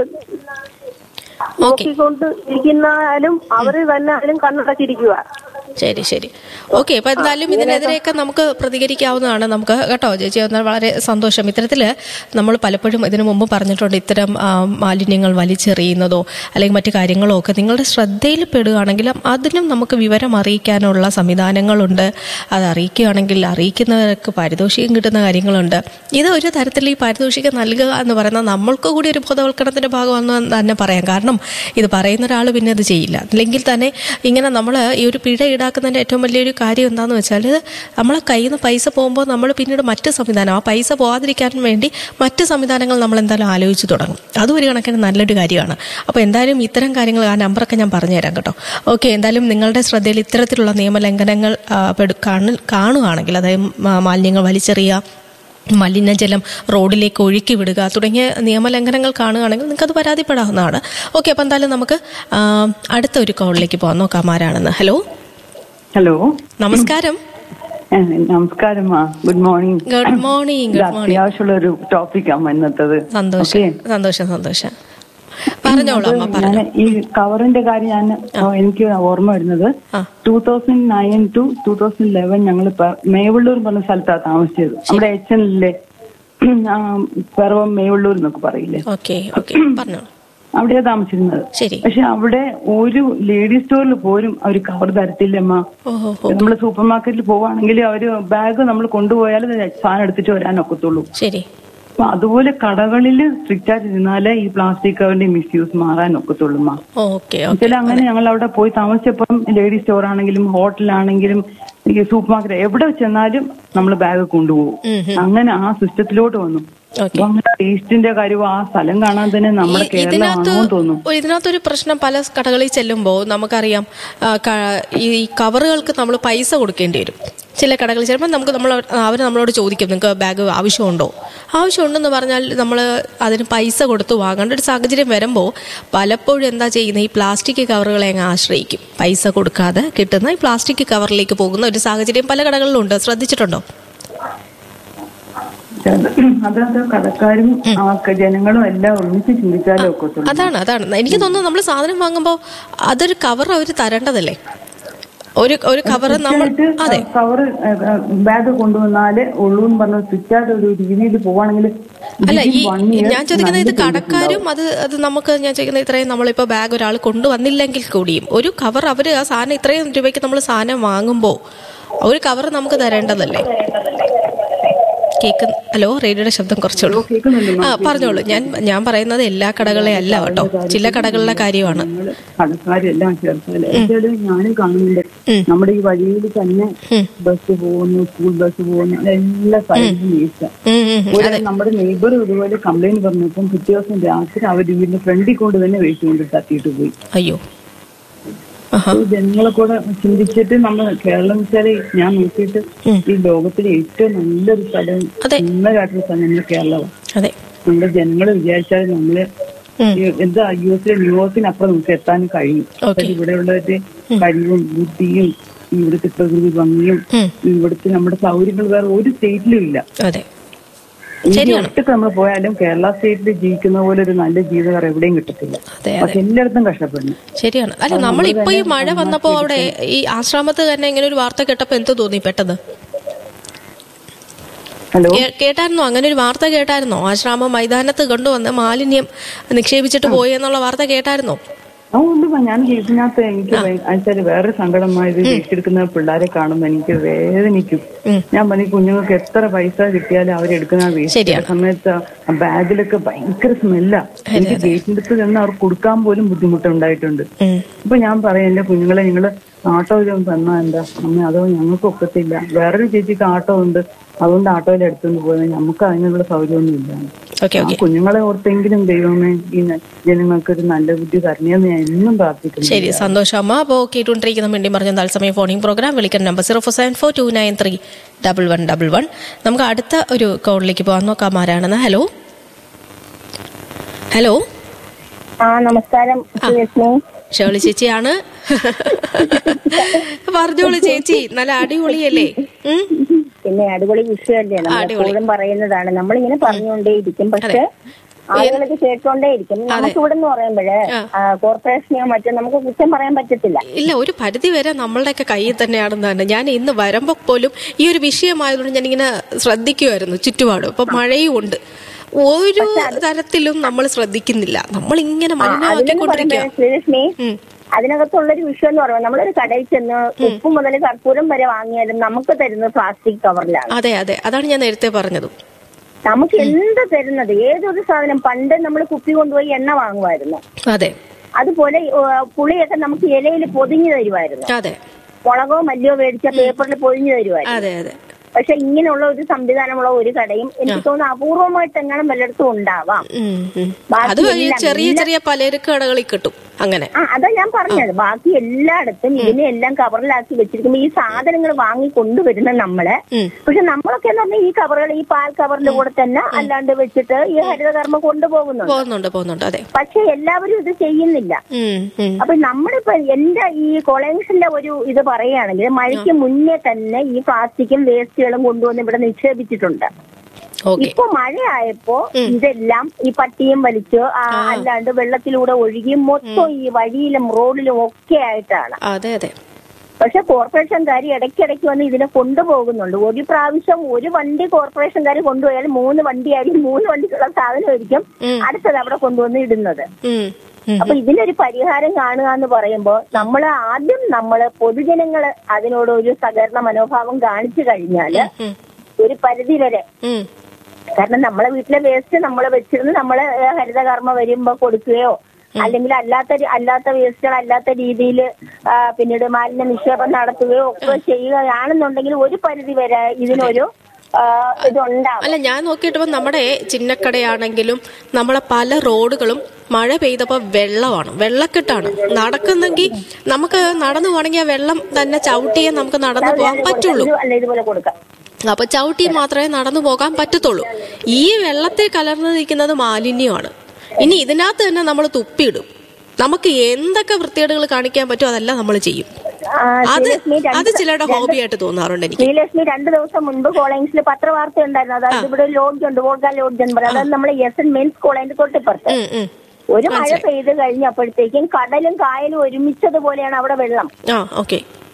നോക്കിക്കൊണ്ട് ഇരിക്കുന്നാലും അവര് തന്നെ ആയാലും കണ്ണടച്ചിരിക്കുക ശരി ശരി ഓക്കെ അപ്പൊ എന്തായാലും ഇതിനെതിരെയൊക്കെ നമുക്ക് പ്രതികരിക്കാവുന്നതാണ് നമുക്ക് കേട്ടോ ചേച്ചി എന്നാൽ വളരെ സന്തോഷം ഇത്തരത്തില് നമ്മൾ പലപ്പോഴും ഇതിനു മുമ്പ് പറഞ്ഞിട്ടുണ്ട് ഇത്തരം ആ, മാലിന്യങ്ങൾ വലിച്ചെറിയുന്നതോ അല്ലെങ്കിൽ മറ്റു കാര്യങ്ങളോ ഒക്കെ നിങ്ങളുടെ ശ്രദ്ധയിൽ പെടുകയാണെങ്കിലും അതിനും നമുക്ക് വിവരം അറിയിക്കാനുള്ള സംവിധാനങ്ങളുണ്ട് അത് അറിയിക്കുകയാണെങ്കിൽ അറിയിക്കുന്നവർക്ക് പാരിതോഷികം കിട്ടുന്ന കാര്യങ്ങളുണ്ട് ഇത് ഒരു തരത്തിൽ ഈ പാരിതോഷികം നൽകുക എന്ന് പറയുന്നത് നമ്മൾക്ക് കൂടി ഒരു ബോധവൽക്കരണത്തിന്റെ ഭാഗമാണെന്ന് തന്നെ പറയാം കാരണം ഇത് പറയുന്ന ഒരാൾ പിന്നെ അത് ചെയ്യില്ല അല്ലെങ്കിൽ തന്നെ ഇങ്ങനെ നമ്മൾ ഈ ഒരു പിഴ ഈടാക്കുന്നതിന്റെ ഏറ്റവും വലിയൊരു കാര്യം എന്താണെന്ന് വെച്ചാൽ നമ്മളെ കയ്യിൽ നിന്ന് പൈസ പോകുമ്പോൾ നമ്മൾ പിന്നീട് മറ്റ് സംവിധാനം ആ പൈസ പോകാതിരിക്കാൻ വേണ്ടി മറ്റ് സംവിധാനങ്ങൾ നമ്മൾ എന്തായാലും ആലോചിച്ച് തുടങ്ങും അതും ഒരു കണക്കിന് നല്ലൊരു കാര്യമാണ് അപ്പോൾ എന്തായാലും ഇത്തരം കാര്യങ്ങൾ ആ നമ്പറൊക്കെ ഞാൻ പറഞ്ഞുതരാം കേട്ടോ ഓക്കെ എന്തായാലും നിങ്ങളുടെ ശ്രദ്ധയിൽ ഇത്തരത്തിലുള്ള നിയമലംഘനങ്ങൾ ആ, പെടു- കാണു- കാണുകയാണെങ്കിൽ അതായത് മാ- മാലിന്യങ്ങൾ വലിച്ചെറിയുക മലിനജലം റോഡിലേക്ക് ഒഴുക്കി വിടുക തുടങ്ങിയ നിയമലംഘനങ്ങൾ കാണുകയാണെങ്കിൽ നിങ്ങൾക്ക് അത് പരാതിപ്പെടാവുന്നതാണ് ഓക്കെ അപ്പം എന്തായാലും നമുക്ക് ആ, അടുത്ത ഒരു കോളിലേക്ക് പോകാം നോക്കാം ആരാണെന്ന് ഹലോ ഹലോ നമസ്കാരം ഏ, നമസ്കാരം മാ ഗുഡ് മോർണിംഗ് ഗുഡ് മോർണിംഗ് ഇത് ഗുഡ് മോർണിംഗ് അത്യാവശ്യമുള്ള ഒരു ടോപ്പിക്കാണ് ഇന്നത്തത് സന്തോഷം സന്തോഷം സന്തോഷം പറഞ്ഞോളൂ അമ്മ ഞാൻ പറഞ്ഞു ഈ കവറിന്റെ കാര്യം ഞാൻ ഓ, എനിക്ക് ഓർമ്മ വരുന്നത് ആ. Two thousand nine to two thousand eleven ഞങ്ങൾ മേവള്ളൂർ പറഞ്ഞ സ്ഥലത്താണ് താമസിച്ചത് നമ്മുടെ എച്ച് എനിലെ പിറവം മേവള്ളൂർ എന്നൊക്കെ പറയില്ലേ ഓക്കെ ഓക്കെ പറഞ്ഞോളൂ അവിടെയാ താമസിച്ചിരുന്നത് ശരി പക്ഷെ അവിടെ ഒരു ലേഡീസ് സ്റ്റോറിൽ പോലും അവർ കവർ തരത്തില്ലമ്മ ഓഹോ നമ്മൾ സൂപ്പർ മാർക്കറ്റിൽ പോവാണെങ്കിൽ അവര് ബാഗ് നമ്മൾ കൊണ്ടുപോയാൽ സാധനം എടുത്തിട്ട് വരാനൊക്കത്തുള്ളൂ ശരി അപ്പൊ അതുപോലെ കടകളിൽ സ്ട്രിക്റ്റ് ആയിട്ട് ഇരുന്നാലേ ഈ പ്ലാസ്റ്റിക് കവറിന്റെ മിസ്യൂസ് മാറാൻ ഒക്കത്തുള്ളൂ മാ ഓക്കെ ചില അങ്ങനെ ഞങ്ങൾ അവിടെ പോയി താമസിച്ചപ്പം ലേഡീസ് സ്റ്റോർ ആണെങ്കിലും ഹോട്ടലാണെങ്കിലും ഈ സൂപ്പർ മാർക്കറ്റ് എവിടെ ചെന്നാലും നമ്മൾ ബാഗ് കൊണ്ടുപോകും അങ്ങനെ ആ സിസ്റ്റത്തിലോട്ട് വന്നു ഓക്കെ അപ്പൊ അങ്ങനെ ടേസ്റ്റിന്റെ കാര്യവും ആ സ്ഥലം കാണാൻ തന്നെ നമ്മുടെ ഈ- ഇതിനകത്ത് കേരളമാണോ തോന്നും ഒരു- ഇതിനകത്തൊരു പ്രശ്നം പല കടകളിൽ ചെല്ലുമ്പോൾ നമുക്കറിയാം ആ, ക- ഈ കവറുകൾക്ക് നമ്മൾ പൈസ കൊടുക്കേണ്ടി വരും ചില കടകളിൽ ചിലപ്പോൾ നമുക്ക് നമ്മൾ അവർ നമ്മളോട് ചോദിക്കും നിങ്ങൾക്ക് ബാഗ് ആവശ്യമുണ്ടോ ആവശ്യമുണ്ടെന്ന് പറഞ്ഞാൽ നമ്മൾ അതിന് പൈസ കൊടുത്ത് വാങ്ങേണ്ട ഒരു സാഹചര്യം വരുമ്പോൾ പലപ്പോഴും എന്താ ചെയ്യുന്നത് ഈ പ്ലാസ്റ്റിക് കവറുകളെ അങ്ങ് ആശ്രയിക്കും പൈസ കൊടുക്കാതെ കിട്ടുന്ന ഈ പ്ലാസ്റ്റിക് കവറിലേക്ക് പോകുന്ന ഒരു സാഹചര്യം പല കടകളിലുണ്ട് ശ്രദ്ധിച്ചിട്ടുണ്ടോ അതായത് കടക്കാരും ആ ജനങ്ങളും എല്ലാം ഒരുമിച്ച് ചിന്തിച്ചാലേ ഒക്കത്തുള്ളൂ അതാണ് അതാണ് എനിക്ക് തോന്നുന്നു നമ്മൾ സാധനം വാങ്ങുമ്പോൾ അതൊരു കവർ അവർ തരേണ്ടതല്ലേ ഒരു ഒരു കവർ നമ്മൾ അതെ കവർ ബാഗ് കൊണ്ടുവന്നാലേ ഉള്ളൂ എന്ന് പറഞ്ഞ സ്വിച്ചായിട്ട് ഒരു രീതിയിൽ പോവാണെങ്കിൽ അല്ല ഈ ഞാൻ ചോദിക്കുന്നത് ഇത് കടക്കാരും അത് അത് നമുക്ക് ഞാൻ ചോദിക്കുന്നത് ഇത്രയും നമ്മളിപ്പോ ബാഗ് ഒരാൾ കൊണ്ടുവന്നില്ലെങ്കിൽ കൂടിയും ഒരു കവർ അവര് ആ സാധനം ഇത്രയും രൂപയ്ക്ക് നമ്മൾ സാധനം വാങ്ങുമ്പോൾ ഒരു കവർ നമുക്ക് തരേണ്ടതല്ലേ കേക്ക് ഹലോ റേഡിയോയുടെ ശബ്ദം കുറച്ചുള്ളൂ ആ പറഞ്ഞോളൂ ഞാൻ ഞാൻ പറയുന്നത് എല്ലാ കടകളെ അല്ല കേട്ടോ ചില കടകളുടെ കാര്യമാണ് കടക്കാരെല്ലാം ചേർത്തല്ലേ എന്തായാലും ഞാനും കാണുന്നുണ്ട് നമ്മുടെ ഈ വഴിയിൽ തന്നെ ബസ് പോകുന്നു സ്കൂൾ ബസ് പോകുന്നു എല്ലാ സ്ഥലത്തും വേസ്റ്റ് ഉം, ഉം, ഉം. ഒരു നമ്മുടെ നെയ്ബർ ഇതുപോലെ കംപ്ലൈന്റ് പറഞ്ഞപ്പം പിറ്റേ ദിവസം രാത്രി അവർ വീടിന്റെ ഫ്രണ്ടിൽ കൊണ്ട് തന്നെ വേസ്റ്റ് കൊണ്ട് തട്ടിയിട്ട് പോയി അയ്യോ ആഹാ ഈ ജനങ്ങളെ കൂടെ ചിന്തിച്ചിട്ട് നമ്മൾ കേരളം വെച്ചാല് ഞാൻ നോക്കിയിട്ട് ഈ ലോകത്തിലെ ഏറ്റവും നല്ലൊരു സ്ഥലം അതെ. സുന്ദരമായിട്ടൊരു സ്ഥലം നമ്മുടെ കേരളമാണ് അതെ നമ്മുടെ ജനങ്ങൾ വിചാരിച്ചാൽ നമ്മള് ഈ എന്താ യു എസിലെ ന്യൂയോർക്കിനപ്പുറം നമുക്ക് എത്താൻ കഴിയും പക്ഷെ ഇവിടെയുള്ളവരുടെ കഴിവും ബുദ്ധിയും ഇവിടുത്തെ പ്രകൃതി ഭംഗിയും ഇവിടുത്തെ നമ്മുടെ സൗകര്യങ്ങൾ വേറെ ഒരു സ്റ്റേറ്റിലും ഇല്ല അതെ ഇന്ത്യ ഒട്ടൊക്കെ നമ്മൾ പോയാലും കേരള സ്റ്റേറ്റിൽ ജീവിക്കുന്ന പോലെ ഒരു നല്ല ജീവിതം വേറെ എവിടെയും കിട്ടത്തില്ല അതെ പക്ഷെ എല്ലായിടത്തും കഷ്ടപ്പെടുന്നു ശരിയാണ് അല്ല നമ്മൾ ഇപ്പൊ ഈ മഴ വന്നപ്പോ അവിടെ ഈ ആശ്രമത്ത് തന്നെ ഇങ്ങനെ ഒരു വാർത്ത കേട്ടപ്പോ എന്ത് തോന്നി പെട്ടെന്ന് ഹലോ കേ- കേട്ടായിരുന്നോ അങ്ങനെ ഒരു വാർത്ത കേട്ടായിരുന്നോ ആശ്രാമം മൈതാനത്ത് കൊണ്ടുവന്ന് മാലിന്യം നിക്ഷേപിച്ചിട്ട് പോയി എന്നുള്ള വാർത്ത കേട്ടായിരുന്നോ ആ ഉണ്ട് മാ. ഞാൻ ഇതിനകത്ത് എനിക്ക് വെച്ചാല് വേറെ സങ്കടമായത് വീട്ടിലെടുക്കുന്ന പിള്ളേരെ കാണുമ്പോൾ എനിക്ക് വേദനിക്കും ഞാൻ പറഞ്ഞു കുഞ്ഞുങ്ങൾക്ക് എത്ര പൈസ കിട്ടിയാലും അവരെടുക്കുന്ന വേസ്റ്റ് ശരിയാണ്. സമയത്ത് ആ ബാഗിലൊക്കെ ഭയങ്കര സ്മെല്ലാ എനിക്ക് ഗേറ്റിന്റെ അടുത്ത് ചെന്ന് അവർക്ക് കൊടുക്കാൻ പോലും ബുദ്ധിമുട്ടുണ്ടായിട്ടുണ്ട് ഉം. അപ്പൊ ഞാൻ പറയാം എന്റെ കുഞ്ഞുങ്ങളെ നിങ്ങള് ആട്ടോയിൽ തന്നാ എന്താ അമ്മ അതോ ഞങ്ങൾക്ക് ഒക്കത്തില്ല വേറൊരു ചേച്ചിക്ക് ആട്ടോ ഉണ്ട് അതുകൊണ്ട് ആട്ടോയിൽ എടുത്തുകൊണ്ട് പോയത് നമുക്ക് അതിനുള്ള സൗകര്യമൊന്നും ഇല്ല ഓക്കെ ആ ഓക്കെ കുഞ്ഞുങ്ങളെ ഓർത്തെങ്കിലും ദൈവമേ ഈ ന- ജനങ്ങൾക്ക് ഒരു നല്ല ബുദ്ധി തരണേന്ന് ഞാൻ എന്നും പ്രാർത്ഥിക്കുന്നു ശരി സന്തോഷം അമ്മ അപ്പോൾ കേട്ടുകൊണ്ടിരിക്കുന്ന വേണ്ടി പറഞ്ഞ തത്സമയ ഫോണിംഗ് പ്രോഗ്രാം വിളിക്കുന്ന number zero four seven four two nine three double one double one നമുക്ക് അടുത്ത ഒരു കോളിലേക്ക് പോകാൻ നോക്കാം ആരാണെന്ന് ഹലോ ഹലോ ആ നമസ്കാരം ലക്ഷ്മി ഷേളി ചേച്ചിയാണ് പറഞ്ഞോളൂ ചേച്ചി നല്ല അടിപൊളിയല്ലേ ഉം? പിന്നെ അടിപൊളി വിഷയമല്ലേ നമ്മൾ അടിപൊളി. എപ്പോഴും പറയുന്നതാണ് നമ്മളിങ്ങനെ പറഞ്ഞുകൊണ്ടേയിരിക്കും പക്ഷെ ആളുകളൊക്കെ കേട്ടോണ്ടേയിരിക്കും നമുക്ക് ഇവിടെ നിന്ന് പറയുമ്പോഴേ കോർപ്പറേഷനെയോ മറ്റോ നമുക്ക് കുറ്റം പറയാൻ പറ്റത്തില്ല ഇല്ല ഒരു പരിധി വരെ നമ്മളുടെയൊക്കെ കയ്യിൽ തന്നെയാണെന്ന് തന്നെ ഞാൻ ഇന്ന് വരുമ്പോൾ പോലും ഈ ഒരു വിഷയമായതുകൊണ്ട് ഞാനിങ്ങനെ ശ്രദ്ധിക്കുമായിരുന്നു ചുറ്റുപാടും ഇപ്പൊ മഴയും ഉണ്ട് ഒരു തരത്തിലും നമ്മൾ ശ്രദ്ധിക്കുന്നില്ല നമ്മൾ ഇങ്ങനെ അതിലെന്ന് മലിനമാക്കിക്കൊണ്ടിരിക്കുക പറയുമ്പോൾ ശ്രീലക്ഷ്മി ഉം. അതിനകത്തുള്ളൊരു വിഷയം എന്ന് പറയുമ്പോൾ നമ്മളൊരു കടയിൽ ചെന്ന് ഉപ്പ് മുതൽ കർപ്പൂരം വരെ വാങ്ങിയാലും നമുക്ക് തരുന്നത് പ്ലാസ്റ്റിക് കവറിലാണ് അതെ അതെ അതാണ് ഞാൻ നേരത്തെ പറഞ്ഞത് നമുക്ക് എന്ത് തരുന്നത് ഏതൊരു സാധനം പണ്ട് നമ്മൾ കുപ്പി കൊണ്ടുപോയി എണ്ണ വാങ്ങുമായിരുന്നു അതെ അതുപോലെ ഏ, പുളിയൊക്കെ നമുക്ക് ഇലയിൽ പൊതിഞ്ഞു തരുമായിരുന്നു അതെ മുളകോ മല്ലിയോ മേടിച്ച പേപ്പറിൽ പൊതിഞ്ഞു തരുമായിരുന്നു അതെ അതെ പക്ഷെ ഇങ്ങനെയുള്ള ഒരു സംവിധാനമുള്ള ഒരു കടയും എനിക്ക് തോന്നുന്നു അപൂർവമായിട്ട് എങ്ങനെ വല്ലയിടത്തും ഉണ്ടാവാം ഉം, ഉം. ബാക്കി അത് ഈ എല്ലാം- ചെറിയ ചെറിയ പലചരക്ക് കടകളിൽ കിട്ടും അങ്ങനെ ആ അതാ ഞാൻ പറഞ്ഞത് ബാക്കി എല്ലായിടത്തും ഇതിനെ എല്ലാം കവറിലാക്കി വെച്ചിരിക്കുമ്പോ ഈ സാധനങ്ങൾ വാങ്ങി കൊണ്ടുവരുന്ന നമ്മള് ഉം. പക്ഷെ നമ്മളൊക്കെ എന്ന് പറഞ്ഞാൽ ഈ കവറുകൾ ഈ പാൽ കവറിന്റെ കൂടെ തന്നെ അല്ലാണ്ട് വെച്ചിട്ട് ഈ ഹരിതകർമ്മ കൊണ്ടുപോകുന്നുണ്ട് പോകുന്നുണ്ട് പോകുന്നുണ്ട് അതെ പക്ഷെ എല്ലാവരും ഇത് ചെയ്യുന്നില്ല ഉം, ഉം. അപ്പൊ നമ്മളിപ്പോ എന്റെ ഈ കൊളേൻസിന്റെ ഒരു ഇത് പറയുകയാണെങ്കിൽ മഴയ്ക്ക് മുന്നേ തന്നെ ഈ പ്ലാസ്റ്റിക്കും വേസ്റ്റുകളും കൊണ്ടുവന്ന് ഇവിടെ നിക്ഷേപിച്ചിട്ടുണ്ട് ഓക്കെ ഇപ്പൊ മഴയായപ്പോ ഇതെല്ലാം ഈ പട്ടിയും വലിച്ച് ആ, അല്ലാണ്ട് വെള്ളത്തിലൂടെ ഒഴുകി മൊത്തം ഈ വഴിയിലും റോഡിലും ഒക്കെ ആയിട്ടാണ് അതെ അതെ പക്ഷെ കോർപ്പറേഷൻകാർ ഇടയ്ക്കിടയ്ക്ക് വന്ന് ഇതിനെ കൊണ്ടുപോകുന്നുണ്ട് ഒരു പ്രാവശ്യം ഒരു വണ്ടി കോർപ്പറേഷൻകാർ കൊണ്ടുപോയാൽ മൂന്ന് വണ്ടിയായിരിക്കും മൂന്ന് വണ്ടിക്കുള്ള സാധനമായിരിക്കും അടുത്തത് അവിടെ കൊണ്ടുവന്ന് ഇടുന്നത് ഉം, ഉം. അപ്പൊ ഇതിനൊരു പരിഹാരം കാണുക എന്ന് പറയുമ്പോൾ നമ്മൾ ആദ്യം നമ്മൾ പൊതുജനങ്ങൾ അതിനോട് ഒരു സഹകരണ മനോഭാവം കാണിച്ചു കഴിഞ്ഞാല് ഒരു പരിധി വരെ ഉം. കാരണം നമ്മളെ വീട്ടിലെ വേസ്റ്റ് നമ്മൾ വെച്ചിരുന്ന് നമ്മള് ഹരിതകർമ്മ വരുമ്പോ കൊടുക്കുകയോ അല്ലെങ്കിൽ അല്ലാത്ത രി- അല്ലാത്ത വേസ്റ്റുകൾ അല്ലാത്ത രീതിയിൽ പിന്നീട് മാലിന്യ നിക്ഷേപം നടത്തുകയോ ഒക്കെ ചെയ്യുകയാണെന്നുണ്ടെങ്കിൽ ഒരു പരിധി വരെ ഇതിനൊരു ആ, ഇതുണ്ടാവും അല്ല ഞാൻ നോക്കിയിട്ടപ്പോ നമ്മുടെ ചിന്നക്കടയാണെങ്കിലും നമ്മളെ പല റോഡുകളും മഴ പെയ്തപ്പോ വെള്ളമാണ് വെള്ളക്കെട്ടാണ് നടക്കുന്നെങ്കിൽ നമുക്ക് നടന്നു പോകണമെങ്കിൽ ആ വെള്ളം തന്നെ ചവിട്ടിയേ നമുക്ക് നടന്നു പോകാൻ പറ്റുള്ളൂ ഇത് അല്ല ഇതുപോലെ കൊടുക്കാം അപ്പൊ ചവിട്ടി മാത്രമേ നടന്നു പോകാൻ പറ്റത്തുള്ളൂ ഈ വെള്ളത്തിൽ കലർന്നു നിൽക്കുന്നത് മാലിന്യമാണ് ഇനി ഇതിനകത്ത് തന്നെ നമ്മൾ തുപ്പിയിടും നമുക്ക് എന്തൊക്കെ വൃത്തികേടുകൾ കാണിക്കാൻ പറ്റുമോ അതെല്ലാം നമ്മൾ ചെയ്യും ആ, അത് ശ്രീലക്ഷ്മി രണ്ട് അത് ചിലരുടെ ഹോബിയായിട്ട് തോന്നാറുണ്ട് എനിക്ക് ശ്രീലക്ഷ്മി രണ്ടു ദിവസം മുൻപ് കോളേജിൽ പത്രവാർത്ത ഉണ്ടായിരുന്നു അതായത് ഇവിടെ ഒരു ലോഡ്ജ് ഉണ്ട് വോൾഗ ലോഡ്ജ് എന്ന് പറയുന്നത് അതായത് നമ്മുടെ എസ് എൻ മെയിൻസ് കോളേജിന്റെ തൊട്ടിപ്പുറത്ത് ഉം, ഉം. ഒരു മഴ പെയ്ത് കഴിഞ്ഞപ്പോഴത്തേക്കും കടലും കായലും ഒരുമിച്ചതുപോലെയാണ് അവിടെ വെള്ളം ആ ഓക്കെ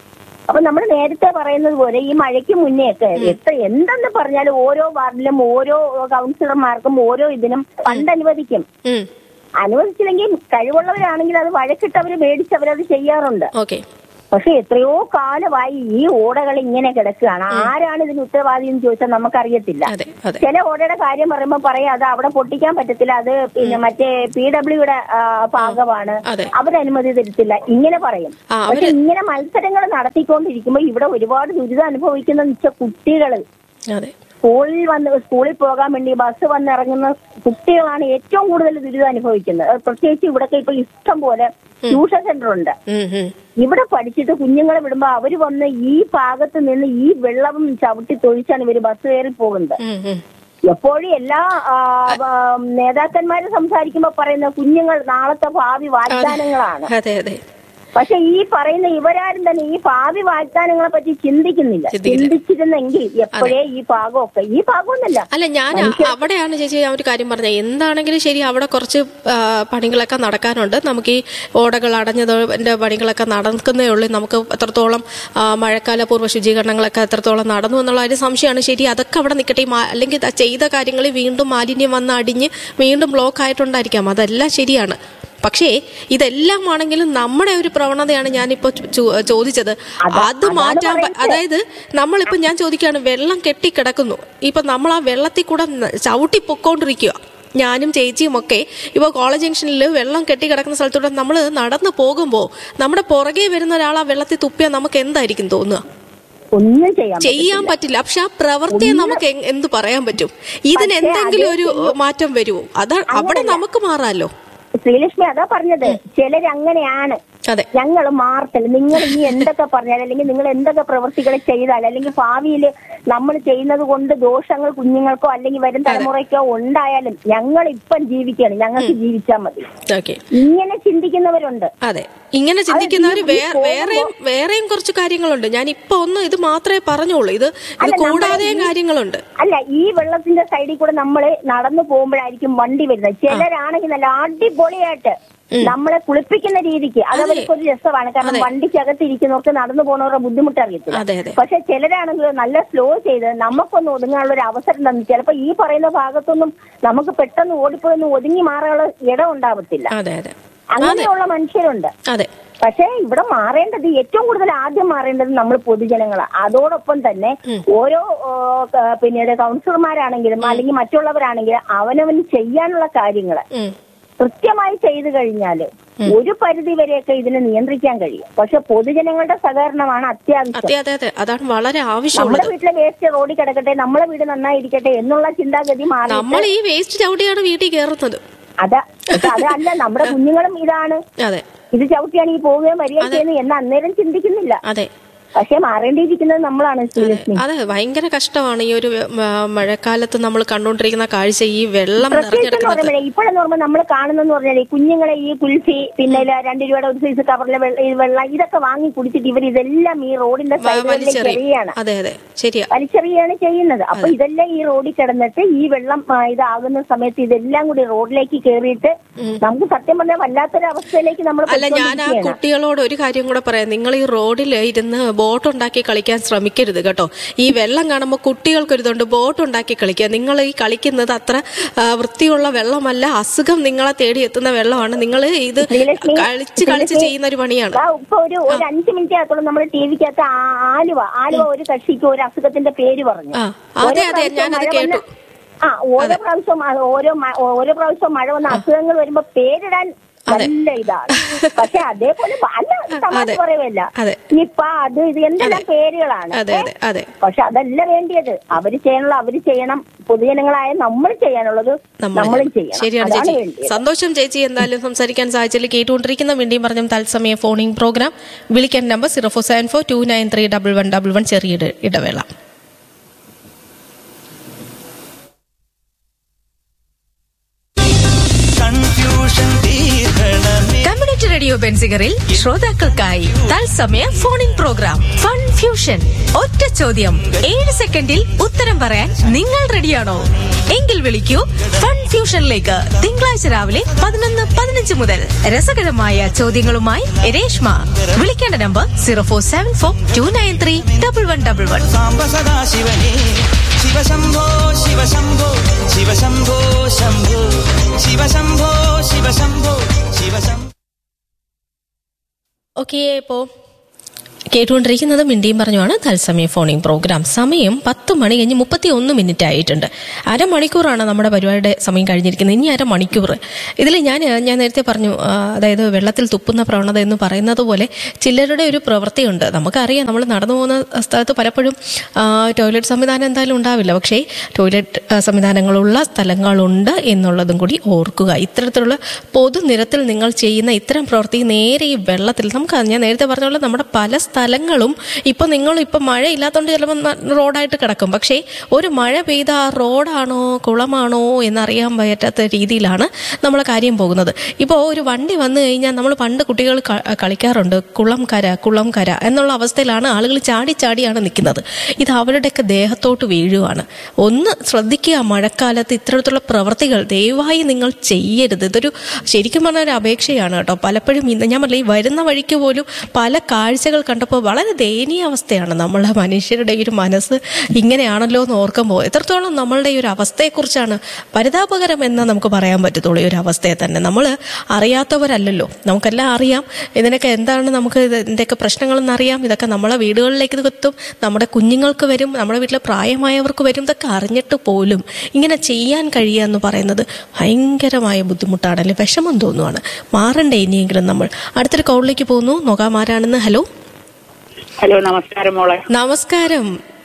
അപ്പൊ നമ്മൾ നേരത്തെ പറയുന്നത് പോലെ ഈ മഴയ്ക്ക് മുന്നേ ഒക്കെ എത്ര എന്തെന്ന് പറഞ്ഞാലും ഓരോ വാർഡിലും ഓരോ കൗൺസിലർമാർക്കും ഓരോ ഇതിനും ഫണ്ട് അനുവദിക്കും ഉം. അനുവദിച്ചില്ലെങ്കിൽ കഴിവുള്ളവരാണെങ്കിൽ അത് വഴക്കിട്ടവര് മേടിച്ച് അവരത് ചെയ്യാറുണ്ട് ഓക്കെ പക്ഷെ എത്രയോ കാലമായി ഈ ഓടകൾ ഇങ്ങനെ കിടക്കുകയാണ് ആരാണ് ഇതിന് ഉത്തരവാദി എന്ന് ചോദിച്ചാൽ നമുക്കറിയത്തില്ല അതെ അതെ ചില ഓടയുടെ കാര്യം പറയുമ്പോൾ പറയാം അത് അവിടെ പൊട്ടിക്കാൻ പറ്റത്തില്ല അത് പിന്നെ മറ്റേ പി ഡബ്ല്യുടെ ഭാഗമാണ് അതെ. അവരനുമതി തരത്തില്ല ഇങ്ങനെ പറയും ആ, പക്ഷെ ഇങ്ങനെ മത്സരങ്ങൾ നടത്തിക്കൊണ്ടിരിക്കുമ്പോൾ ഇവിടെ ഒരുപാട് ദുരിതം അനുഭവിക്കുന്ന വെച്ചാൽ കുട്ടികള് അതെ സ്കൂളിൽ വന്ന് സ്കൂളിൽ പോകാൻ വേണ്ടി ബസ് വന്നിറങ്ങുന്ന കുട്ടികളാണ് ഏറ്റവും കൂടുതൽ ദുരിതം അനുഭവിക്കുന്നത് അത് പ്രത്യേകിച്ച് ഇവിടൊക്കെ ഇപ്പൊ ഇഷ്ടം പോലെ ട്യൂഷൻ സെന്റർ ഉണ്ട് ഉം, ഉം. ഇവിടെ പഠിച്ചിട്ട് കുഞ്ഞുങ്ങളെ വിടുമ്പോ അവര് വന്ന് ഈ ഭാഗത്ത് നിന്ന് ഈ വെള്ളവും ചവിട്ടി തൊഴിച്ചാണ് ഇവര് ബസ് കയറി പോകുന്നത് ഉം, ഉം. എപ്പോഴും എല്ലാ ആ, ആ, നേതാക്കന്മാര് സംസാരിക്കുമ്പോ പറയുന്ന കുഞ്ഞുങ്ങൾ നാളത്തെ ഭാവി വാഗ്ദാനങ്ങളാണ് അതെ അതെ പക്ഷെ ഈ പറയുന്ന ഇവരാരും തന്നെ ഈ ഭാവി വാഗ്ദാനങ്ങളെ പറ്റി ചിന്തിക്കുന്നില്ല ചിന്തിക്കില്ല. ചിന്തിച്ചിരുന്നെങ്കിൽ എപ്പോഴേ ഈ ഭാഗമൊക്കെ ഈ ഭാഗമൊന്നുമല്ല അല്ല ഞാൻ അവിടെയാണ് ചേച്ചി ഞാൻ ഒരു കാര്യം പറഞ്ഞത് എന്താണെങ്കിലും ശരി അവിടെ കുറച്ച് ആ, പണികളൊക്കെ നടക്കാനുണ്ട് നമുക്ക് ഈ ഓടകൾ അടഞ്ഞതിന്റെ പണികളൊക്കെ നടക്കുന്നേ ഉള്ളൂ നമുക്ക് എത്രത്തോളം ആ, മഴക്കാല പൂർവ്വ ശുചീകരണങ്ങളൊക്കെ എത്രത്തോളം നടന്നു എന്നുള്ള ഒരു സംശയമാണ് ശരി അതൊക്കെ അവിടെ നിൽക്കട്ടെ ഈ മാ- അല്ലെങ്കിൽ ആ ചെയ്ത കാര്യങ്ങൾ വീണ്ടും മാലിന്യം വന്ന് അടിഞ്ഞ് വീണ്ടും ബ്ലോക്ക് ആയിട്ടുണ്ടായിരിക്കാം അതെല്ലാം ശരിയാണ് പക്ഷേ ഇതെല്ലാം ആണെങ്കിലും നമ്മുടെ ഒരു പ്രവണതയാണ് ഞാനിപ്പോ ചോ- ചോദിച്ചത് അത് മാറ്റാൻ പ- അതായത് നമ്മളിപ്പോ ഞാൻ ചോദിക്കുകയാണ് വെള്ളം കെട്ടിക്കിടക്കുന്നു ഇപ്പൊ നമ്മൾ ആ വെള്ളത്തിൽ കൂടെ ന- ചവിട്ടി പൊക്കോണ്ടിരിക്കുക ഞാനും ചേച്ചിയും ഒക്കെ ഇപ്പോൾ കോളേജ് ജംഗ്ഷനിൽ വെള്ളം കെട്ടിക്കിടക്കുന്ന സ്ഥലത്തൂടെ നമ്മൾ നടന്നു പോകുമ്പോൾ നമ്മുടെ പുറകെ വരുന്ന ഒരാൾ ആ വെള്ളത്തിൽ തുപ്പിയാൽ നമുക്ക് എന്തായിരിക്കും തോന്നുക ഒന്നും ചെയ്യാൻ ചെയ്യാൻ പറ്റില്ല പക്ഷെ ആ പ്രവൃത്തിയെ നമുക്ക് എങ്- എന്ത് പറയാൻ പറ്റും ഇതിന് എന്തെങ്കിലും ഒരു മാറ്റം വരുമോ അതാ അവിടെ നമുക്ക് മാറാലോ ശ്രീലക്ഷ്മി അതാ പറഞ്ഞത് ചിലരങ്ങനെയാണ് അതെ ഞങ്ങൾ മാർത്തൽ നിങ്ങൾ ഇനി എന്തൊക്കെ പറഞ്ഞാൽ അല്ലെങ്കിൽ നിങ്ങൾ എന്തൊക്കെ പ്രവൃത്തികൾ ചെയ്താൽ അല്ലെങ്കിൽ ഭാവിയിൽ നമ്മൾ ചെയ്യുന്നത് കൊണ്ട് ദോഷങ്ങൾ കുഞ്ഞുങ്ങൾക്കോ അല്ലെങ്കിൽ വരും തലമുറയ്ക്കോ ഉണ്ടായാലും ഞങ്ങൾ ഇപ്പം ജീവിക്കുകയാണ് ഞങ്ങൾക്ക് ജീവിച്ചാൽ മതി ഓക്കെ ഇങ്ങനെ ചിന്തിക്കുന്നവരുണ്ട് അതെ ഇങ്ങനെ ചിന്തിക്കുന്നവർ ഈ- ഈ വേ- വേറെയും വേറെയും കുറച്ച് കാര്യങ്ങളുണ്ട് ഞാൻ ഇപ്പൊ ഒന്ന് ഇത് മാത്രമേ പറഞ്ഞോളൂ ഇത് ഇത് കൂടാതെയും കാര്യങ്ങളുണ്ട് അല്ല ഈ വെള്ളത്തിന്റെ സൈഡിൽ കൂടെ നമ്മൾ നടന്നു പോകുമ്പോഴായിരിക്കും വണ്ടി വരുന്നത് ചിലരാണെങ്കിൽ നല്ല അടിപൊളിയായിട്ട് നമ്മളെ കുളിപ്പിക്കുന്ന രീതിക്ക് അത് അവർക്ക് ഒരു രസമാണ് കാരണം വണ്ടിക്കകത്ത് ഇരിക്കുന്നവർക്ക് നടന്നു പോകുന്നവരുടെ ബുദ്ധിമുട്ട് അറിയത്തില്ല അതെ അതെ പക്ഷെ ചിലരാണെങ്കിൽ നല്ല സ്ലോ ചെയ്ത് നമുക്കൊന്ന് ഒതുങ്ങാനുള്ള ഒരു അവസരം തന്നു ചിലപ്പോ ഈ പറയുന്ന ഭാഗത്തൊന്നും നമുക്ക് പെട്ടെന്ന് ഓടിപ്പോയൊന്ന് ഒതുങ്ങി മാറാനുള്ള ഇടം ഉണ്ടാവത്തില്ല അതെ അതെ അങ്ങനെയുള്ള മനുഷ്യരുണ്ട് അതെ പക്ഷേ ഇവിടെ മാറേണ്ടത് ഏറ്റവും കൂടുതൽ ആദ്യം മാറേണ്ടത് നമ്മൾ പൊതുജനങ്ങളാണ് അതോടൊപ്പം തന്നെ ഓരോ ഓ, ക- പിന്നീട് കൗൺസിലർമാരാണെങ്കിലും അല്ലെങ്കിൽ മറ്റുള്ളവരാണെങ്കിലും അവനവന് ചെയ്യാനുള്ള കാര്യങ്ങൾ ഉം. കൃത്യമായി ചെയ്തു കഴിഞ്ഞാൽ ഒരു പരിധി വരെയൊക്കെ ഇതിനെ നിയന്ത്രിക്കാൻ കഴിയും പക്ഷെ പൊതുജനങ്ങളുടെ സഹകരണമാണ് അത്യാവശ്യം അതെ അതെ അതെ അതാണ് വളരെ നമ്മുടെ ആവശ്യമുള്ളത് വീട്ടിലെ വേസ്റ്റ് റോഡിൽ കിടക്കട്ടെ നമ്മളെ വീട് നന്നായിരിക്കട്ടെ എന്നുള്ള ചിന്താഗതി മാറി നമ്മൾ ഈ വേസ്റ്റ് ചവിട്ടിയാണ് വീട്ടിൽ കയറുന്നത് അതാ പക്ഷെ അതല്ല നമ്മുടെ കുഞ്ഞുങ്ങളും ഇതാണ് അതെ ഇത് ചവിട്ടിയാണെങ്കിൽ പോവുകയും വരികയും ചെയ്യുന്നു എന്ന് അന്നേരം ചിന്തിക്കുന്നില്ല അതെ പക്ഷെ മാറേണ്ടിയിരിക്കുന്നത് നമ്മളാണ് ശ്രീലക്ഷ്മി അതെ ഭയങ്കര കഷ്ടമാണ് ഈ ഒരു ആ, മഴക്കാലത്ത് നമ്മൾ കണ്ടുകൊണ്ടിരിക്കുന്ന കാഴ്ച ഈ വെള്ളം പ്രത്യേകിച്ച് നിറഞ്ഞെടുക്കുന്നത് പറയുമ്പോഴേ ഇപ്പോഴെന്ന് പറയുമ്പോൾ നമ്മൾ കാണുന്നെന്ന് പറഞ്ഞാൽ ഈ കുഞ്ഞുങ്ങളെ ഈ കുൽഫി പിന്നെ ഇല്ല രണ്ട് രൂപയുടെ ഒരു സൈസ് കവറിലെ വെള്ള- ഈ വെള്ളം ഇതൊക്കെ വാങ്ങി കുടിച്ചിട്ട് ഇവർ ഇതെല്ലാം ഈ റോഡിന്റെ സൈഡുകളിലേക്ക് വലിച്ചെറിയും എറിയാണ് അതെ അതെ ശരിയാ വലിച്ചെറിയാണ് ചെയ്യുന്നത് അപ്പൊ ഇതെല്ലാം ഈ റോഡിൽ കിടന്നിട്ട് ഈ വെള്ളം ആ, ഇതാകുന്ന സമയത്ത് ഇതെല്ലാം കൂടി റോഡിലേക്ക് കയറിയിട്ട് നമുക്ക് സത്യം പറഞ്ഞാൽ വല്ലാത്തൊരു അവസ്ഥയിലേക്ക് നമ്മൾ അല്ല ഞാൻ ആ കുട്ടികളോട് ഒരു കാര്യം കൂടെ പറയാം നിങ്ങൾ ഈ റോഡിൽ ഇരുന്ന് ബോട്ട് ഉണ്ടാക്കി കളിക്കാൻ ശ്രമിക്കരുത് കേട്ടോ ഈ വെള്ളം കാണുമ്പോൾ കുട്ടികൾക്കൊരിതുണ്ട് ബോട്ട് ഉണ്ടാക്കി കളിക്കുക നിങ്ങൾ ഈ കളിക്കുന്നത് അത്ര ആ, വൃത്തിയുള്ള വെള്ളമല്ല അസുഖം നിങ്ങളെ തേടി എത്തുന്ന വെള്ളമാണ് നിങ്ങൾ ഇത് ശ്രീലക്ഷ്മി, കളിച്ച് കളിച്ച് ചെയ്യുന്ന ഒരു പണിയാണ് ഇപ്പൊ ഒരു ഒരു അഞ്ചു മിനിറ്റ് അകത്തോളം നമ്മൾ ടി വിക്കകത്ത് ആലുവ ആലുവ ഒരു കക്ഷിക്ക് ഒരു അസുഖത്തിന്റെ പേര് പറഞ്ഞു ആ, ഓരോ അതെ, അതെ, പ്രാവശ്യവും ഞാനത് മഴ കേട്ടു. വന്ന- ആ ഓരോ പ്രാവശ്യവും മ- ഓരോ മ- ഓരോ പ്രാവശ്യവും മഴ വന്ന അസുഖങ്ങൾ വരുമ്പോ പേരിടാൻ നല്ല ഇതാണ് പക്ഷെ അതേപോലെ പ- അല്ല തമാശ അതെ. പറയുമല്ല അതെ. നിപ്പ അത് ഇത് എന്തെല്ലാം പേരുകളാണ് അതെ അതെ അതെ പക്ഷെ അതല്ല വേണ്ടിയത് അവര് ചെയ്യാനുള്ള അവര് ചെയ്യണം പൊതുജനങ്ങളായ നമ്മൾ ചെയ്യാനുള്ളത് നമ്മൾ നമ്മളും ചെയ്യണം ശരിയാണ് അതാണ് ചേച്ചി വേണ്ടിയത് സന്തോഷം ചേച്ചി എന്തായാലും സംസാരിക്കാൻ സാധിച്ചതിൽ കേട്ടുകൊണ്ടിരിക്കുന്ന വേണ്ടിയും പറഞ്ഞ തത്സമയ ഫോണിംഗ് പ്രോഗ്രാം വിളിക്കാൻ number zero four seven four two nine three double one double one ചെറിയ ഇട- ഇടവേള കൺഫ്യൂഷൻ തീർക്കണമേ കമ്മ്യൂണിറ്റി റേഡിയോ ബെൻസിഗറിൽ ശ്രോതാക്കൾക്കായി തത്സമയ ഫോണിംഗ് പ്രോഗ്രാം ഫൺ ഫ്യൂഷൻ ഒറ്റ ചോദ്യം ഏഴ് സെക്കൻഡിൽ ഉത്തരം പറയാൻ നിങ്ങൾ റെഡിയാണോ എങ്കിൽ വിളിക്കൂ ഫൺ ഫ്യൂഷനിലേക്ക് തിങ്കളാഴ്ച രാവിലെ പതിനൊന്ന് പതിനഞ്ച് മുതൽ മുതൽ രസകരമായ ചോദ്യങ്ങളുമായി രേഷ്മ വിളിക്കേണ്ട number zero four seven four two nine three double one double one സാംബ സദാ ശിവനേ ശിവശംഭോ ശിവശംഭോ ശിവശംഭോ ശംഭോ ശിവശംഭോ ശിവശംഭോ ശിവശംഭോ ഓക്കെ ഇപ്പോൾ കേട്ടുകൊണ്ടിരിക്കുന്നത് മിണ്ടിയും പറഞ്ഞുമാണ് തത്സമയ ഫോണിംഗ് പ്രോഗ്രാം സമയം പത്ത് മണി കഴിഞ്ഞ് മുപ്പത്തി ഒന്ന് മിനിറ്റ് ആയിട്ടുണ്ട് അരമണിക്കൂറാണ് നമ്മുടെ പരിപാടിയുടെ സമയം കഴിഞ്ഞിരിക്കുന്നത് ഇനി അരമണിക്കൂർ ഇതിൽ ഞാൻ ഞാൻ നേരത്തെ പറഞ്ഞു ആ, അതായത് വെള്ളത്തിൽ തുപ്പുന്ന പ്രവണത എന്ന് പറയുന്നത് പോലെ ചിലരുടെ ഒരു പ്രവൃത്തിയുണ്ട് നമുക്കറിയാം നമ്മൾ നടന്നു പോകുന്ന സ്ഥലത്ത് പലപ്പോഴും ആ, ടോയ്ലറ്റ് സംവിധാനം എന്തായാലും ഉണ്ടാവില്ല പക്ഷേ ടോയ്ലറ്റ് ആ, സംവിധാനങ്ങളുള്ള സ്ഥലങ്ങളുണ്ട് എന്നുള്ളതും കൂടി ഓർക്കുക ഇത്തരത്തിലുള്ള പൊതുനിരത്തിൽ നിങ്ങൾ ചെയ്യുന്ന ഇത്തരം പ്രവൃത്തി നേരെ ഈ വെള്ളത്തിൽ നമുക്ക് ഞാൻ നേരത്തെ പറഞ്ഞ പോലെ നമ്മുടെ പല സ്ഥലങ്ങളും ഇപ്പൊ നിങ്ങൾ ഇപ്പൊ മഴ ഇല്ലാത്തതുകൊണ്ട് ചിലപ്പോൾ ന- റോഡായിട്ട് കിടക്കും പക്ഷേ ഒരു മഴ പെയ്ത ആ റോഡാണോ കുളമാണോ എന്നറിയാൻ പറ്റാത്ത രീതിയിലാണ് നമ്മളെ കാര്യം പോകുന്നത് ഇപ്പോൾ ഒരു വണ്ടി വന്നു കഴിഞ്ഞാൽ നമ്മൾ പണ്ട് കുട്ടികൾ ക- കളിക്കാറുണ്ട് കുളം കര കുളം കര എന്നുള്ള അവസ്ഥയിലാണ് ആളുകൾ ചാടി ചാടിയാണ് നിൽക്കുന്നത് ഇത് അവരുടെയൊക്കെ ദേഹത്തോട്ട് വീഴുവാണ് ഒന്ന് ശ്രദ്ധിക്കുക മഴക്കാലത്ത് ഇത്തരത്തിലുള്ള പ്രവൃത്തികൾ ദയവായി നിങ്ങൾ ചെയ്യരുത് ഇതൊരു ശരിക്കും പറഞ്ഞ ഒരു അപേക്ഷയാണ് കേട്ടോ പലപ്പോഴും ഇന്ന് ഞാൻ പറഞ്ഞില്ല ഈ വരുന്ന വഴിക്ക് പോലും പല കാഴ്ചകൾ കണ്ടപ്പോൾ വളരെ ദയനീയ അവസ്ഥയാണ് നമ്മളെ മനുഷ്യരുടെ ഈ ഒരു മനസ്സ് ഇങ്ങനെയാണല്ലോ എന്ന് ഓർക്കുമ്പോൾ എത്രത്തോളം നമ്മളുടെ ഈ ഒരു അവസ്ഥയെക്കുറിച്ചാണ് പരിതാപകരം എന്ന് നമുക്ക് പറയാൻ പറ്റത്തുള്ളൂ ഈ ഒരു അവസ്ഥയെ തന്നെ നമ്മൾ അറിയാത്തവരല്ലല്ലോ നമുക്കെല്ലാം അറിയാം ഇതിനൊക്കെ എന്താണ് നമുക്ക് ഇതിൻ്റെയൊക്കെ പ്രശ്നങ്ങളെന്ന് അറിയാം ഇതൊക്കെ നമ്മളെ വീടുകളിലേക്ക് ഇത് എത്തും നമ്മുടെ കുഞ്ഞുങ്ങൾക്ക് വരും നമ്മുടെ വീട്ടിലെ പ്രായമായവർക്ക് വരും ഇതൊക്കെ അറിഞ്ഞിട്ട് പോലും ഇങ്ങനെ ചെയ്യാൻ കഴിയുക എന്ന് പറയുന്നത് ഭയങ്കരമായ ബുദ്ധിമുട്ടാണ് അല്ലെ വിഷമം തോന്നുവാണ് മാറണ്ടേ ഇനിയെങ്കിലും നമ്മൾ അടുത്തൊരു കോളിലേക്ക് പോകുന്നു നോക്കാം ആരാണെന്ന് ഹലോ ഹലോ നമസ്കാരം മോളെ നമസ്കാരം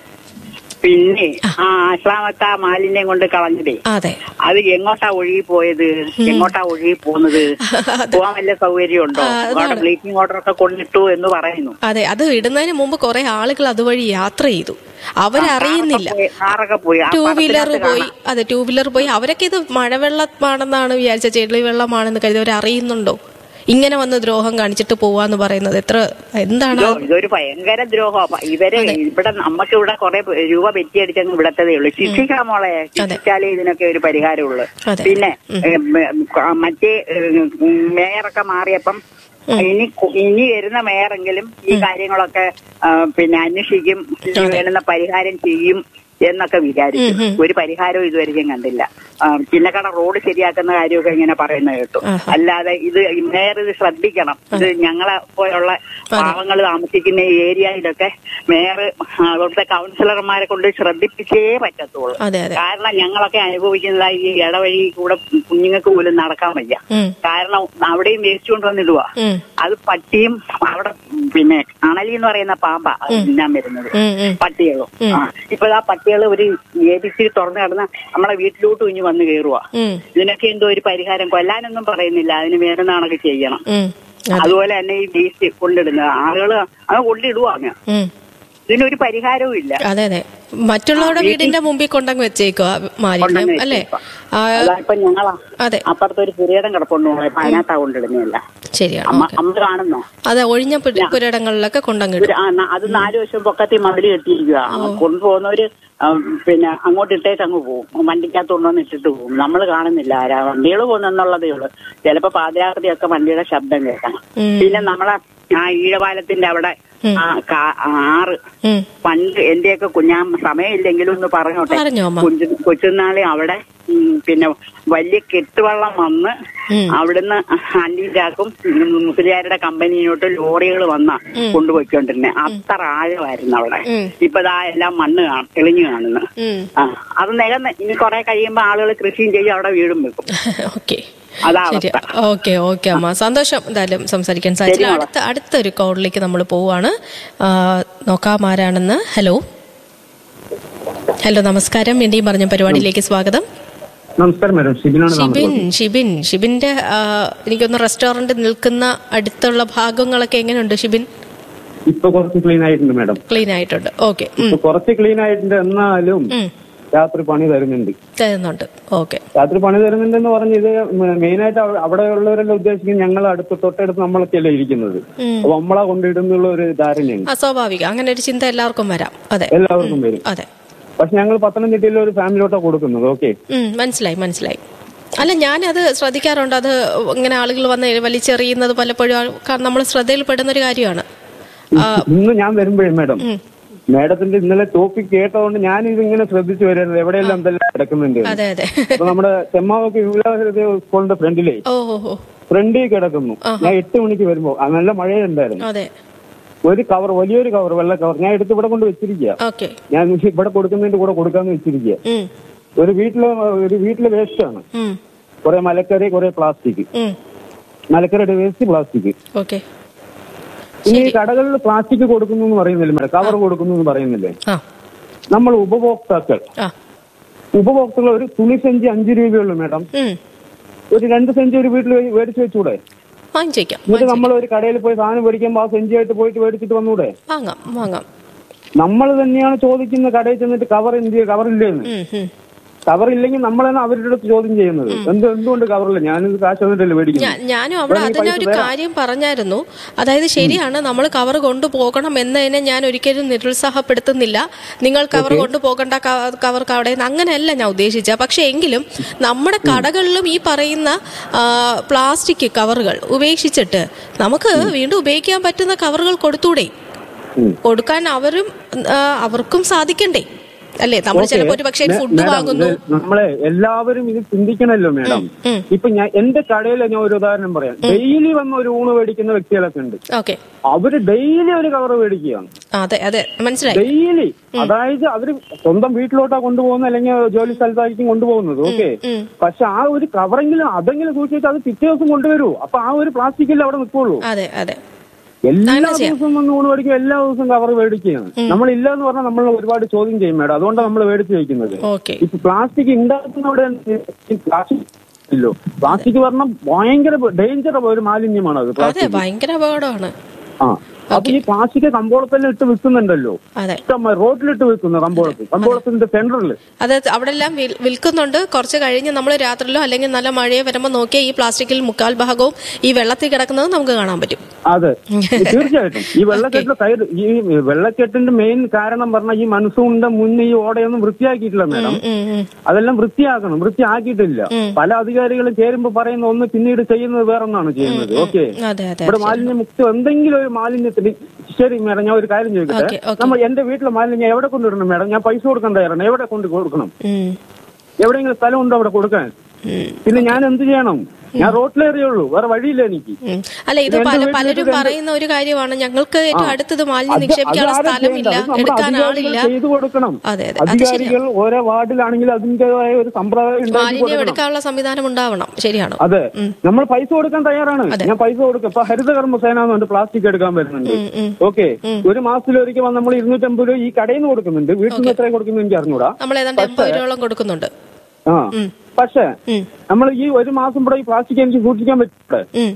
പിന്നെ ആ ആശ്രാമത്തെ ആ മാലിന്യം കൊണ്ട് കളഞ്ഞതേ അതെ അത് എങ്ങോട്ടാ ഒഴുകി പോയത് എങ്ങോട്ടാ ഒഴുകി പോകുന്നത് പോവാൻ വല്ല സൗകര്യമുണ്ടോ ആ, അതാണ്. അവിടെ ബ്ലീച്ചിങ് പൗഡർ ഒക്കെ കൊണ്ടിട്ടു എന്ന് പറയുന്നു അതെ അത് ഇടുന്നതിന് മുമ്പ് കുറെ ആളുകൾ അതുവഴി യാത്ര ചെയ്തു അവരറിയുന്നില്ല കാറൊക്കെ പോയി- കാറൊക്കെ പോയി ആ ടൂ വീലർ പടത്തിനകത്ത് പോയി അതെ ടൂ വീലർ പോയി അവരൊക്കെ ഇത് മഴവെള്ളമാണെന്നാണ് വിചാരിച്ച ചെളി വെള്ളമാണെന്ന് കരുതി അവർ അറിയുന്നുണ്ടോ ഇങ്ങനെ വന്ന് ദ്രോഹം കാണിച്ചിട്ട് പോവാന്ന് പറയുന്നത് എത്ര എന്താണ് ഇതോ- ഇതൊരു ഭയങ്കര ദ്രോഹം ഇവരെ ഇവിടെ നമുക്ക് ഇവിടെ കുറെ രൂപ പെറ്റിയടിച്ചങ്ങ് വിടത്തതേ ഉള്ളൂ ശിക്ഷിക്കാം മോളെ ശിക്ഷിച്ചാലേ ഇതിനൊക്കെ ഒരു പരിഹാരമുള്ളൂ അതെ. പിന്നെ ഏ, മ- ആ, മറ്റേ ഏ, മേയറൊക്കെ മാറിയപ്പം ഇനി കു- ഇനി വരുന്ന മേയറെങ്കിലും ഈ കാര്യങ്ങളൊക്കെ ആ, പിന്നെ അന്വേഷിക്കും ഇതിന് വേണ്ടുന്ന പരിഹാരം ചെയ്യും എന്നൊക്കെ വിചാരിച്ചു ഒരു പരിഹാരവും ഇതുവരെയും കണ്ടില്ല ആ, ചിന്നക്കട റോഡ് ശരിയാക്കുന്ന കാര്യമൊക്കെ ഇങ്ങനെ പറയുന്നത് കേട്ടു അല്ലാതെ ഇത് മേയർ ഇത് ശ്രദ്ധിക്കണം ഇത് ഞങ്ങളെ പോലുള്ള പാവങ്ങൾ താമസിക്കുന്ന ഈ ഏരിയയിലൊക്കെ മേയർ അവിടുത്തെ കൗൺസിലർമാരെ കൊണ്ട് ശ്രദ്ധിപ്പിച്ചേ പറ്റത്തുള്ളൂ അതെ അതെ കാരണം ഞങ്ങളൊക്കെ അനുഭവിക്കുന്ന ഈ ഇടവഴി കൂടെ കുഞ്ഞുങ്ങൾക്ക് പോലും നടക്കാൻ വയ്യ ഉം. കാരണം അവിടെയും വേസ്റ്റ് കൊണ്ടുവന്നിടുക ഉം. അത് പട്ടിയും അവിടെ പിന്നെ അണലി എന്ന് പറയുന്ന പാമ്പാ അത് തിന്നാൻ വരുന്നത് ഉം, ഉം. പട്ടികളും ആ ഇപ്പൊ ആ പട്ടികൾ ഒരു ഏതിച്ചിരി തുറന്നു കിടന്ന നമ്മളെ വീട്ടിലോട്ട് കുഞ്ഞു വന്ന് കയറുക ഉം, ഇതിനൊക്കെ എന്തോ ഒരു പരിഹാരം കൊല്ലാനൊന്നും പറയുന്നില്ല അതിന് വേണ്ടുന്നതാണൊക്കെ ചെയ്യണം ഉം, അതുപോലെ തന്നെ ഈ വേസ്റ്റ് കൊണ്ടിടുന്നത് ആളുകൾ അത് കൊണ്ടിടുക അങ്ങ് ഉം. ഇതിനൊരു പരിഹാരവും ഇല്ല അതെ അതെ മറ്റുള്ളവരുടെ വീടിന്റെ മുമ്പിൽ കൊണ്ടങ്ങ് വെച്ചേക്കുക മാലിന്യം കൊണ്ടങ്ങ് അല്ലേ ആ, അതായിപ്പൊ ഞങ്ങളാ അതെ അപ്പുറത്തെ ഒരു പുരയിടം കിടപ്പുണ്ട് മോളെ അപ്പൊ അതിനകത്താ കൊണ്ടിടുന്നില്ല ശരിയാണ് അമ്മ ഓക്കെ അമ്മ കാണുന്നോ അതെ ഒഴിഞ്ഞ പുര- പുരയിടങ്ങളിലൊക്കെ കൊണ്ടങ്ങിടും ഒരു- ആ, ന- അത് നാല് വശം പൊക്കത്തിൽ മതിൽ കെട്ടിയിരിക്കുക കൊണ്ടുപോകുന്നവര് ആ, പിന്നെ അങ്ങോട്ട് ഇട്ടേച്ച് അങ്ങ് പോകും വണ്ടിക്കകത്ത് കൊണ്ടുവന്ന് ഇട്ടിട്ട് പോകും നമ്മൾ കാണുന്നില്ല ആരാ വണ്ടികൾ പോകുന്നെന്നുള്ളതേ ഉള്ളൂ ചിലപ്പോ പാതിരാത്രിയൊക്കെ വണ്ടിയുടെ ശബ്ദം കേൾക്കണം ഉം. പിന്നെ നമ്മളെ ആ ഈഴപാലത്തിന്റെ അവിടെ ആ കാ- ആറ് ഉം. പണ്ട് എന്റെയൊക്കെ കുഞ്ഞാൻ സമയമില്ലെങ്കിലും ഒന്ന് പറഞ്ഞോട്ടെ പറഞ്ഞോ അമ്മ. കുഞ്ചു- കൊച്ചുനാളി അവിടെ ഉം, പിന്നെ വലിയ കെട്ടുവള്ളം വന്ന് ഉം. അവിടുന്ന് അണ്ടിയിലാക്കും മുസ്ലിയാരുടെ കമ്പനിയിലോട്ട് ലോറികൾ വന്ന കൊണ്ടുപോയിക്കൊണ്ടിരുന്നെ അത്ര ആഴമായിരുന്നു അവിടെ ഉം. ഇപ്പതാ എല്ലാം മണ്ണ് കാണും തെളിഞ്ഞു കാണുന്നു ഉം. ആ അത് നികന്ന് ഇനി കുറെ കഴിയുമ്പോ ആളുകൾ കൃഷിയും ചെയ്യും അവിടെ വീടും വെക്കും ഓക്കെ അതാ ശരി അവസ്ഥ ഓക്കെ ഓക്കെ അമ്മ സന്തോഷം എന്തായാലും സംസാരിക്കാൻ സാധിച്ചില്ല അടുത്ത അടുത്തൊരു കോളിലേക്ക് നമ്മൾ പോവാണ് ആ, നോക്കാം ആരാണെന്ന് ഹലോ ഹലോ നമസ്കാരം വീണ്ടും പറഞ്ഞ പരിപാടിയിലേക്ക് സ്വാഗതം നമസ്കാരം മാഡം ഷിബിനാണ് ഷിബിൻ ഷിബിൻ ഷിബിന്റെ ആ, എനിക്കൊന്ന് റെസ്റ്റോറന്റ് നിൽക്കുന്ന അടുത്തുള്ള ഭാഗങ്ങളൊക്കെ എങ്ങനെയുണ്ട് ഷിബിൻ ഇപ്പൊ കുറച്ച് ക്ലീൻ ആയിട്ടുണ്ട് മാഡം ക്ലീൻ ആയിട്ടുണ്ട് ഓക്കെ ഇപ്പൊ കുറച്ച് ക്ലീൻ ആയിട്ടുണ്ട് എന്നാലും രാത്രി പണി തരുന്നുണ്ട് തരുന്നുണ്ട് ഓക്കെ രാത്രി പണി തരുന്നുണ്ടെന്ന് പറഞ്ഞ് ഇത് മെയിൻ ആയിട്ട് അവ- അവിടെ ഉള്ളവരെല്ലാം ഉദ്ദേശിക്കുന്നത് ഞങ്ങൾ അടുത്ത് തൊട്ടടുത്ത് നമ്മളൊക്കെയല്ലേ ഇരിക്കുന്നത് ഉം. അപ്പൊ നമ്മളെ കൊണ്ടിടുന്നുള്ള ഒരു ധാരണയുണ്ട് അസ്വാഭാവികം അങ്ങനെ ഒരു ചിന്ത എല്ലാവർക്കും വരാം അതെ എല്ലാവർക്കും വരും അതെ പക്ഷെ ഞങ്ങൾ പത്തനംതിട്ടയിലെ ഒരു ഫാമിലിയോട്ടാ കൊടുക്കുന്നത് ഓക്കെ ഉം, മനസ്സിലായി മനസ്സിലായി അല്ല ഞാനത് ശ്രദ്ധിക്കാറുണ്ട് അത് ഇങ്ങനെ ആളുകൾ വന്ന് വലിച്ചെറിയുന്നത് പലപ്പോഴും നമ്മൾ ശ്രദ്ധയിൽപ്പെടുന്ന ഒരു കാര്യമാണ് ആ, ഇന്ന് ഞാൻ വരുമ്പോഴേ മാഡം മാഡത്തിന്റെ ഇന്നലെ ടോപ്പിക് കേട്ടതുകൊണ്ട് ഞാൻ ഇതിങ്ങനെ ശ്രദ്ധിച്ചു വരുന്നത് എവിടെയെല്ലാം എന്തെല്ലാം കിടക്കുന്നുണ്ട് എന്ന്. അതെ അതെ അപ്പൊ നമ്മുടെ ചെമ്മാവൊക്കെ വിമലാഹൃദയ സ്കൂളിന്റെ ഫ്രണ്ടിലേ ഓ ഓ ഓ ഫ്രണ്ടിൽ കിടക്കുന്നു ഞാൻ എട്ട് മണിക്ക് വരുമ്പോ ആ നല്ല മഴയുണ്ടായിരുന്നു അതെ ഒരു കവർ വലിയൊരു കവർ വെള്ള കവർ ഞാൻ എടുത്ത് ഇവിടെ കൊണ്ട് വെച്ചിരിക്കുക ഓക്കെ ഞാൻ ഇവിടെ കൊടുക്കുന്നതിന്റെ കൂടെ കൊടുക്കാന്ന് വെച്ചിരിക്കുക ഉം ഒരു വീട്ടിലെ ഒരു വീട്ടിലെ വേസ്റ്റ് ആണ് ഉം കുറെ മലക്കറി കുറെ പ്ലാസ്റ്റിക് ഉം മലക്കറിയുടെ വേസ്റ്റ് പ്ലാസ്റ്റിക് ഓക്കെ ഇനി ഈ കടകളിൽ പ്ലാസ്റ്റിക് കൊടുക്കുന്നു എന്ന് പറയുന്നില്ല മേഡം കവർ കൊടുക്കുന്നു എന്ന് പറയുന്നില്ലേ ആ നമ്മൾ ഉപഭോക്താക്കൾ ആ ഉപഭോക്താക്കൾ ഒരു തുണി സെഞ്ചി അഞ്ചു രൂപയുള്ളൂ മേഡം ഉം ഒരു രണ്ട് സെഞ്ചി ഒരു വീട്ടിൽ മേടിച്ചു വെച്ചൂടെ വാങ്ങിച്ചേക്കാം എന്നിട്ട് നമ്മൾ ഒരു കടയിൽ പോയി സാധനം മേടിക്കുമ്പോൾ ആ സെഞ്ചിയായിട്ട് പോയിട്ട് മേടിച്ചിട്ട് വന്നൂടെ വാങ്ങാം വാങ്ങാം നമ്മൾ തന്നെയാണ് ചോദിക്കുന്ന കടയിൽ ചെന്നിട്ട് കവർ എന്ത് കവർ ഇല്ലേന്ന് ഉം ഉം കവർ ഇല്ലെങ്കിൽ നമ്മളാണ് അവരുടെ അടുത്ത് ചോദ്യം ചെയ്യുന്നത് എന്ത് എന്തുകൊണ്ട് കവറില്ല ഞാനിത് കാശ് തന്നിട്ടല്ലേ ഞാ- മേടിക്കുന്നത് ഞാനും അവിടെ വേണമെങ്കിൽ അതിനെ പൈസ ഒരു തരാം. കാര്യം പറഞ്ഞായിരുന്നു അതായത് ശരിയാണ് നമ്മൾ കവർ കൊണ്ടുപോകണം എന്നതിനെ ഞാൻ ഒരിക്കലും നിരുത്സാഹപ്പെടുത്തുന്നില്ല നിങ്ങൾ കവർ കൊണ്ടുപോകേണ്ട ക- കവർ അവിടെ അങ്ങനെയല്ല ഞാൻ ഉദ്ദേശിച്ച പക്ഷെ എങ്കിലും നമ്മുടെ കടകളിലും ഈ പറയുന്ന ആ, പ്ലാസ്റ്റിക് കവറുകൾ ഉപേക്ഷിച്ചിട്ട് നമുക്ക് വീണ്ടും ഉപയോഗിക്കാൻ പറ്റുന്ന കവറുകൾ കൊടുത്തൂടെ ഉം. കൊടുക്കാൻ അവരും ആ, അവർക്കും സാധിക്കണ്ടേ അല്ലേ നമ്മൾ ഓക്കേ. ചിലപ്പോൾ ഒരു പക്ഷേ മേ- ഫുഡ് മേഡം, വാങ്ങുന്നു ഇത് നമ്മളെ എല്ലാവരും ഇത് ചിന്തിക്കണല്ലോ മേഡം ഉം. ഇപ്പൊ ഞാൻ എന്റെ കടയിൽ ഞാൻ ഒരു ഉദാഹരണം പറയാം ഡെയിലി വന്ന് ഒരു ഊണ് മേടിക്കുന്ന വ്യക്തികളൊക്കെ ഉണ്ട് ഓക്കെ അവര് ഡെയിലി ഒരു കവർ മേടിക്കുകയാണ് അതെ അതെ മനസ്സിലായി ഡെയിലി അതായത് അവര് സ്വന്തം വീട്ടിലോട്ടാ കൊണ്ടുപോകുന്നത് അല്ലെങ്കിൽ ജോലി സ്ഥലത്തായിരിക്കും കൊണ്ടുപോകുന്നത് ഓക്കെ ഉം. പക്ഷെ ആ ഒരു കവറെങ്കിലും അതെങ്കിലും സൂക്ഷിച്ചിട്ട് അത് പിറ്റേ ദിവസം കൊണ്ടുവരൂ അപ്പൊ ആ ഒരു പ്ലാസ്റ്റിക്കിൽ അവിടെ നിൽക്കുള്ളൂ അതെ അതെ എല്ലാ അങ്ങനെ ചെയ്യാം. ദിവസവും വന്ന് ഊണ് മേടിക്കും എല്ലാ ദിവസവും കവർ മേടിക്കുകയാണ് നമ്മൾ ഇല്ല എന്ന് പറഞ്ഞാൽ നമ്മൾ ഒരുപാട് ചോദ്യം ചെയ്യും മേഡം അതുകൊണ്ടാണ് നമ്മൾ മേടിച്ച് വയ്ക്കുന്നത് ഓക്കെ ഇപ്പൊ പ്ലാസ്റ്റിക് ഉണ്ടാക്കുന്നവിടെ പ്ലാസ്റ്റിക് ഇല്ലോ പ്ലാസ്റ്റിക് പറഞ്ഞാൽ ഭയങ്കര ഡേഞ്ചർ ഒരു മാലിന്യമാണ് അത് അതെ പ്ലാസ്റ്റിക് ഭയങ്കര അപകടമാണ് ആ അപ്പൊ ഈ പ്ലാസ്റ്റിക് കമ്പോളത്തെല്ലാം ഇട്ട് വിൽക്കുന്നുണ്ടല്ലോ അതെ ഇഷ്ടം റോഡിലിട്ട് വിൽക്കുന്നു കമ്പോളത്ത് കമ്പോളത്തിന്റെ സെന്ററിൽ അത് അവിടെ എല്ലാം വിൽ- വിൽക്കുന്നുണ്ട് കുറച്ച് കഴിഞ്ഞ് നമ്മൾ രാത്രിയിലോ അല്ലെങ്കിൽ നല്ല മഴയോ വരുമ്പോൾ നോക്കിയാൽ ഈ പ്ലാസ്റ്റിക്കിൽ മുക്കാൽ ഭാഗവും ഈ വെള്ളത്തിൽ കിടക്കുന്നത് നമുക്ക് കാണാൻ പറ്റും അതെ തീർച്ചയായിട്ടും ഈ വെള്ളക്കെട്ടിലെ കയറ് ഈ വെള്ളക്കെട്ടിന്റെ മെയിൻ കാരണം പറഞ്ഞാൽ ഈ മൺസൂണിന്റെ മുന്നേ ഈ ഓടയൊന്നും വൃത്തിയാക്കിയിട്ടില്ല മേഡം ഉം, ഉം. അതെല്ലാം വൃത്തിയാക്കണം വൃത്തിയാക്കിയിട്ടില്ല പല അധികാരികളും ചേരുമ്പോ പറയുന്ന ഒന്ന് പിന്നീട് ചെയ്യുന്നത് വേറൊന്നാണ് ചെയ്യുന്നത് ഓക്കെ അതെ അതെ ഇവിടെ മാലിന്യ മുക്തി എന്തെങ്കിലും ഒരു മാലിന്യത്തിന് ശരി മേഡം ഞാൻ ഒരു കാര്യം ഓക്കേ, ചോദിക്കട്ടെ ഓക്കേ. നമ്മൾ എന്റെ വീട്ടിലെ മാലിന്യം എവിടെ കൊണ്ടിടണം മേഡം ഞാൻ പൈസ കൊടുക്കാൻ തയ്യാറാണ് എവിടെ കൊണ്ട് കൊടുക്കണം ഉം, എവിടെയെങ്കിലും സ്ഥലം ഉണ്ടോ അവിടെ കൊടുക്കാൻ ഉം, പിന്നെ ഞാൻ എന്ത് ചെയ്യണം ഞാൻ റോട്ടിലേറിയുള്ളൂ വേറെ വഴിയില്ല എനിക്ക് ഉം. അല്ല ഇത് എന്റെ പല വീട്ടിൽ പലരും ഇത് പറയുന്ന ഒരു കാര്യമാണ് ഞങ്ങൾക്ക് ഏറ്റവും അടുത്തത് മാലിന്യം അത് നിക്ഷേപിക്കാനുള്ള അതാരും സ്ഥലമില്ല ചെയ്യേണ്ട. അത് നമ്മുടെ എടുക്കാൻ അധികാരികൾ ആളില്ല ചെയ്തു കൊടുക്കണം അതെ അതെ അത് ശരിയാണ് അധികാരികൾ ഓരോ വാർഡിലാണെങ്കിൽ അതിന്റേതായ ഒരു സമ്പ്രദായം ഉണ്ടാക്കി മാലിന്യം കൊടുക്കണം എടുക്കാനുള്ള സംവിധാനം ഉണ്ടാവണം ശരിയാണോ അതെ നമ്മൾ പൈസ കൊടുക്കാൻ തയ്യാറാണ് അതെ. ഞാൻ പൈസ കൊടുക്കും ഇപ്പൊ ഹരിതകർമ്മ സേന എന്നുണ്ട് പ്ലാസ്റ്റിക് എടുക്കാൻ വരുന്നുണ്ട് ഉം, ഉം. ഓക്കെ ഒരു മാസത്തിലൊരിക്കൽ വന്ന് നമ്മൾ ഇരുന്നൂറ്റമ്പത് രൂപ ഈ കടയിൽ നിന്ന് കൊടുക്കുന്നുണ്ട് വീട്ടിൽ നിന്ന് എത്ര കൊടുക്കുന്നു എനിക്ക് അറിഞ്ഞൂടാ നമ്മൾ ഏതാണ്ട് എൺപത് രൂപയോളം കൊടുക്കുന്നുണ്ട് ആ പക്ഷേ ഉം. നമ്മൾ ഈ ഒരു മാസം കൂടെ ഈ പ്ലാസ്റ്റിക് എനിക്ക് സൂക്ഷിക്കാൻ പറ്റൂടെ ഉം.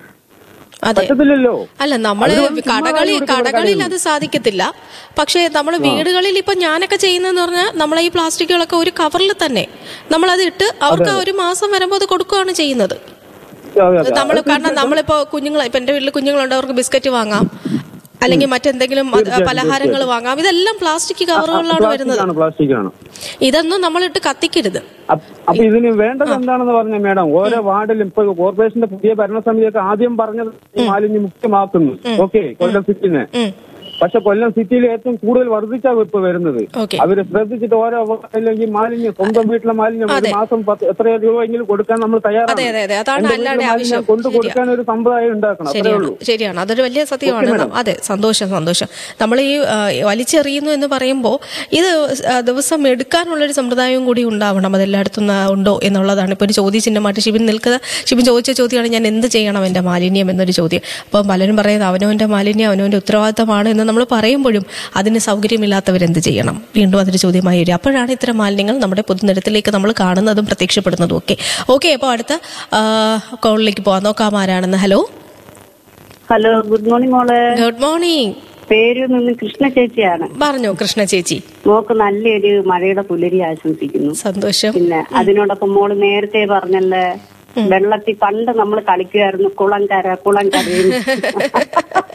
അതെ പറ്റത്തില്ലല്ലോ അല്ല നമ്മള് അതുകൊണ്ട് ചുമ്മാ കടകളിൽ കാര്യം കൊടുക്കുന്ന കടകളിൽ കടയിൽ അത് സാധിക്കത്തില്ല പക്ഷേ നമ്മൾ വീടുകളിൽ ഇപ്പൊ ഞാനൊക്കെ ചെയ്യുന്നതെന്ന് പറഞ്ഞാൽ നമ്മളെ ഈ പ്ലാസ്റ്റിക്കുകളൊക്കെ ഒരു കവറിൽ തന്നെ നമ്മളത് ഇട്ട് അവർക്ക് ആ ഒരു മാസം വരുമ്പോൾ അത് കൊടുക്കുകയാണ് ചെയ്യുന്നത് അതെ, അതെ. നമ്മൾ അത് കാരണം നമ്മളിപ്പോ കുഞ്ഞുങ്ങൾ ഇപ്പൊ എന്റെ വീട്ടിൽ കുഞ്ഞുങ്ങളുണ്ട് അവർക്ക് ബിസ്ക്കറ്റ് വാങ്ങാം അല്ലെങ്കിൽ മറ്റെന്തെങ്കിലും അത് പലഹാരങ്ങൾ വാങ്ങാം ഇതെല്ലാം പ്ലാസ്റ്റിക് കവറുകളിലാണ് വരുന്നത് പ്ലാസ്റ്റിക് ആണ് പ്ലാസ്റ്റിക് ആണ് ഇതൊന്നും നമ്മളിട്ട് കത്തിക്കരുത് അപ്പ- അപ്പൊ ഇതിന് വേണ്ടത് എന്താണെന്ന് പറഞ്ഞ മേഡം ഓരോ വാർഡിലും ഇപ്പൊ കോർപ്പറേഷന്റെ പുതിയ ഭരണസമിതിയൊക്കെ ആദ്യം പറഞ്ഞത് ഈ മാലിന്യം മുക്തമാക്കുന്നു ഓക്കെ കൊല്ലം സിറ്റിനെ ഉം. പക്ഷെ കൊല്ലം സിറ്റിയിൽ ഏറ്റവും കൂടുതൽ വർദ്ധിച്ചാ ഇപ്പൊ വരുന്നത് ഓക്കെ അവര് ശ്രദ്ധിച്ചിട്ട് ഓരോ അല്ലെങ്കിൽ മാലിന്യം സ്വന്തം വീട്ടിലെ മാലിന്യം ഒരു മാസം പത്ത് എത്ര രൂപയെങ്കിലും കൊടുക്കാൻ നമ്മൾ അതെ തയ്യാറാണ് അതെ അതെ അതാണ് എന്റെ അല്ലാതെ വീട്ടിലെ ആവശ്യം മാലിന്യം കൊണ്ടു കൊടുക്കാൻ ഒരു സമ്പ്രദായം ഉണ്ടാക്കണം അത്രേ ശരിയാണ് ഉള്ളൂ ശരിയാണ് അതൊരു വലിയ സത്യമാണ് നം- അതെ സന്തോഷം സന്തോഷം നമ്മൾ ഈ ആ, വലിച്ചെറിയുന്നു എന്ന് പറയുമ്പോൾ ഇത് ആ, ദിവസം എടുക്കാനുള്ളൊരു സമ്പ്രദായവും കൂടി ഉണ്ടാവണം അതെല്ലായിടത്തും ആ, ഉണ്ടോ എന്നുള്ളതാണ് ഇപ്പോൾ ഒരു ചോദ്യചിഹ്നമായിട്ട് ഷിബിൻ നിൽക്കുക ഷിബിൻ ചോദിച്ച ചോദ്യമാണ് ഞാൻ എന്ത് ചെയ്യണം എൻ്റെ മാലിന്യം എന്നൊരു ചോദ്യം അപ്പം പലരും പറയുന്നത് അവനവൻ്റെ മാലിന്യം അവനവൻ്റെ ഉത്തരവാദിത്തമാണ് എന്ന് നമ്മൾ പറയുമ്പോഴും അതിന് സൗകര്യമില്ലാത്തവരെന്ത് ചെയ്യണം വീണ്ടും അതൊരു ചോദ്യമായി വരും അപ്പോഴാണ് ഇത്തരം മാലിന്യങ്ങൾ നമ്മുടെ പൊതുനിരത്തിലേക്ക് നമ്മൾ കാണുന്നതും പ്രത്യക്ഷപ്പെടുന്നതും ഒക്കെ ഓക്കെ അപ്പോൾ അടുത്ത ആ, കോളിലേക്ക് പോകാം നോക്കാം ആരാണെന്ന് ഹലോ ഹലോ ഗുഡ് മോർണിംഗ് മോള് ഗുഡ് മോർണിംഗ് പേര് നിന്ന് കൃഷ്ണ ചേച്ചിയാണ് പറഞ്ഞോ കൃഷ്ണ ചേച്ചി മോക്ക് നല്ലൊരു മഴയുടെ പുലരി ആശംസിക്കുന്നു സന്തോഷം പിന്നെ അതിനോടൊപ്പം മോള് നേരത്തെ പറഞ്ഞല്ലേ വെള്ളത്തിൽ പണ്ട് നമ്മൾ കളിക്കുമായിരുന്നു കുളങ്കര കുളങ്കര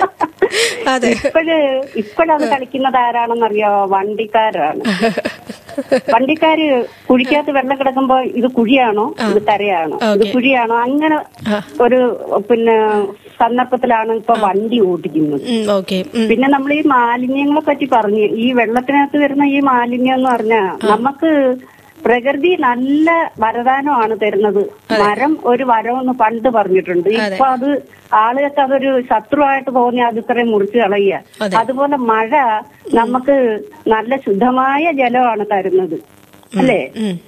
അതെ ഇപ്പോഴ് ഇപ്പോഴത് കളിക്കുന്നത് ആരാണെന്നറിയോ വണ്ടിക്കാരാണ് വണ്ടിക്കാര് കുഴിക്കകത്ത് വെള്ളം കിടക്കുമ്പോ ഇത് കുഴിയാണോ ഇത് കരയാണോ ഇത് കുഴിയാണോ അങ്ങനെ ഒരു പിന്നെ സന്ദർഭത്തിലാണ് ഇപ്പൊ വണ്ടി ഓടിക്കുന്നത് ഓക്കെ പിന്നെ നമ്മൾ ഈ മാലിന്യങ്ങളെ പറ്റി പറഞ്ഞു ഈ വെള്ളത്തിനകത്ത് വരുന്ന ഈ മാലിന്യം എന്ന് പറഞ്ഞാൽ നമുക്ക് പ്രകൃതി നല്ല വരദാനമാണ് തരുന്നത് മരം ഒരു വരമെന്ന് പണ്ട് പറഞ്ഞിട്ടുണ്ട് ഇപ്പൊ അത് ആളുകൾക്ക് അതൊരു ശത്രുവായിട്ട് തോന്നി അത് ഇത്രയും മുറിച്ച് കളയുക അതുപോലെ മഴ നമുക്ക് നല്ല ശുദ്ധമായ ജലമാണ് തരുന്നത് അല്ലേ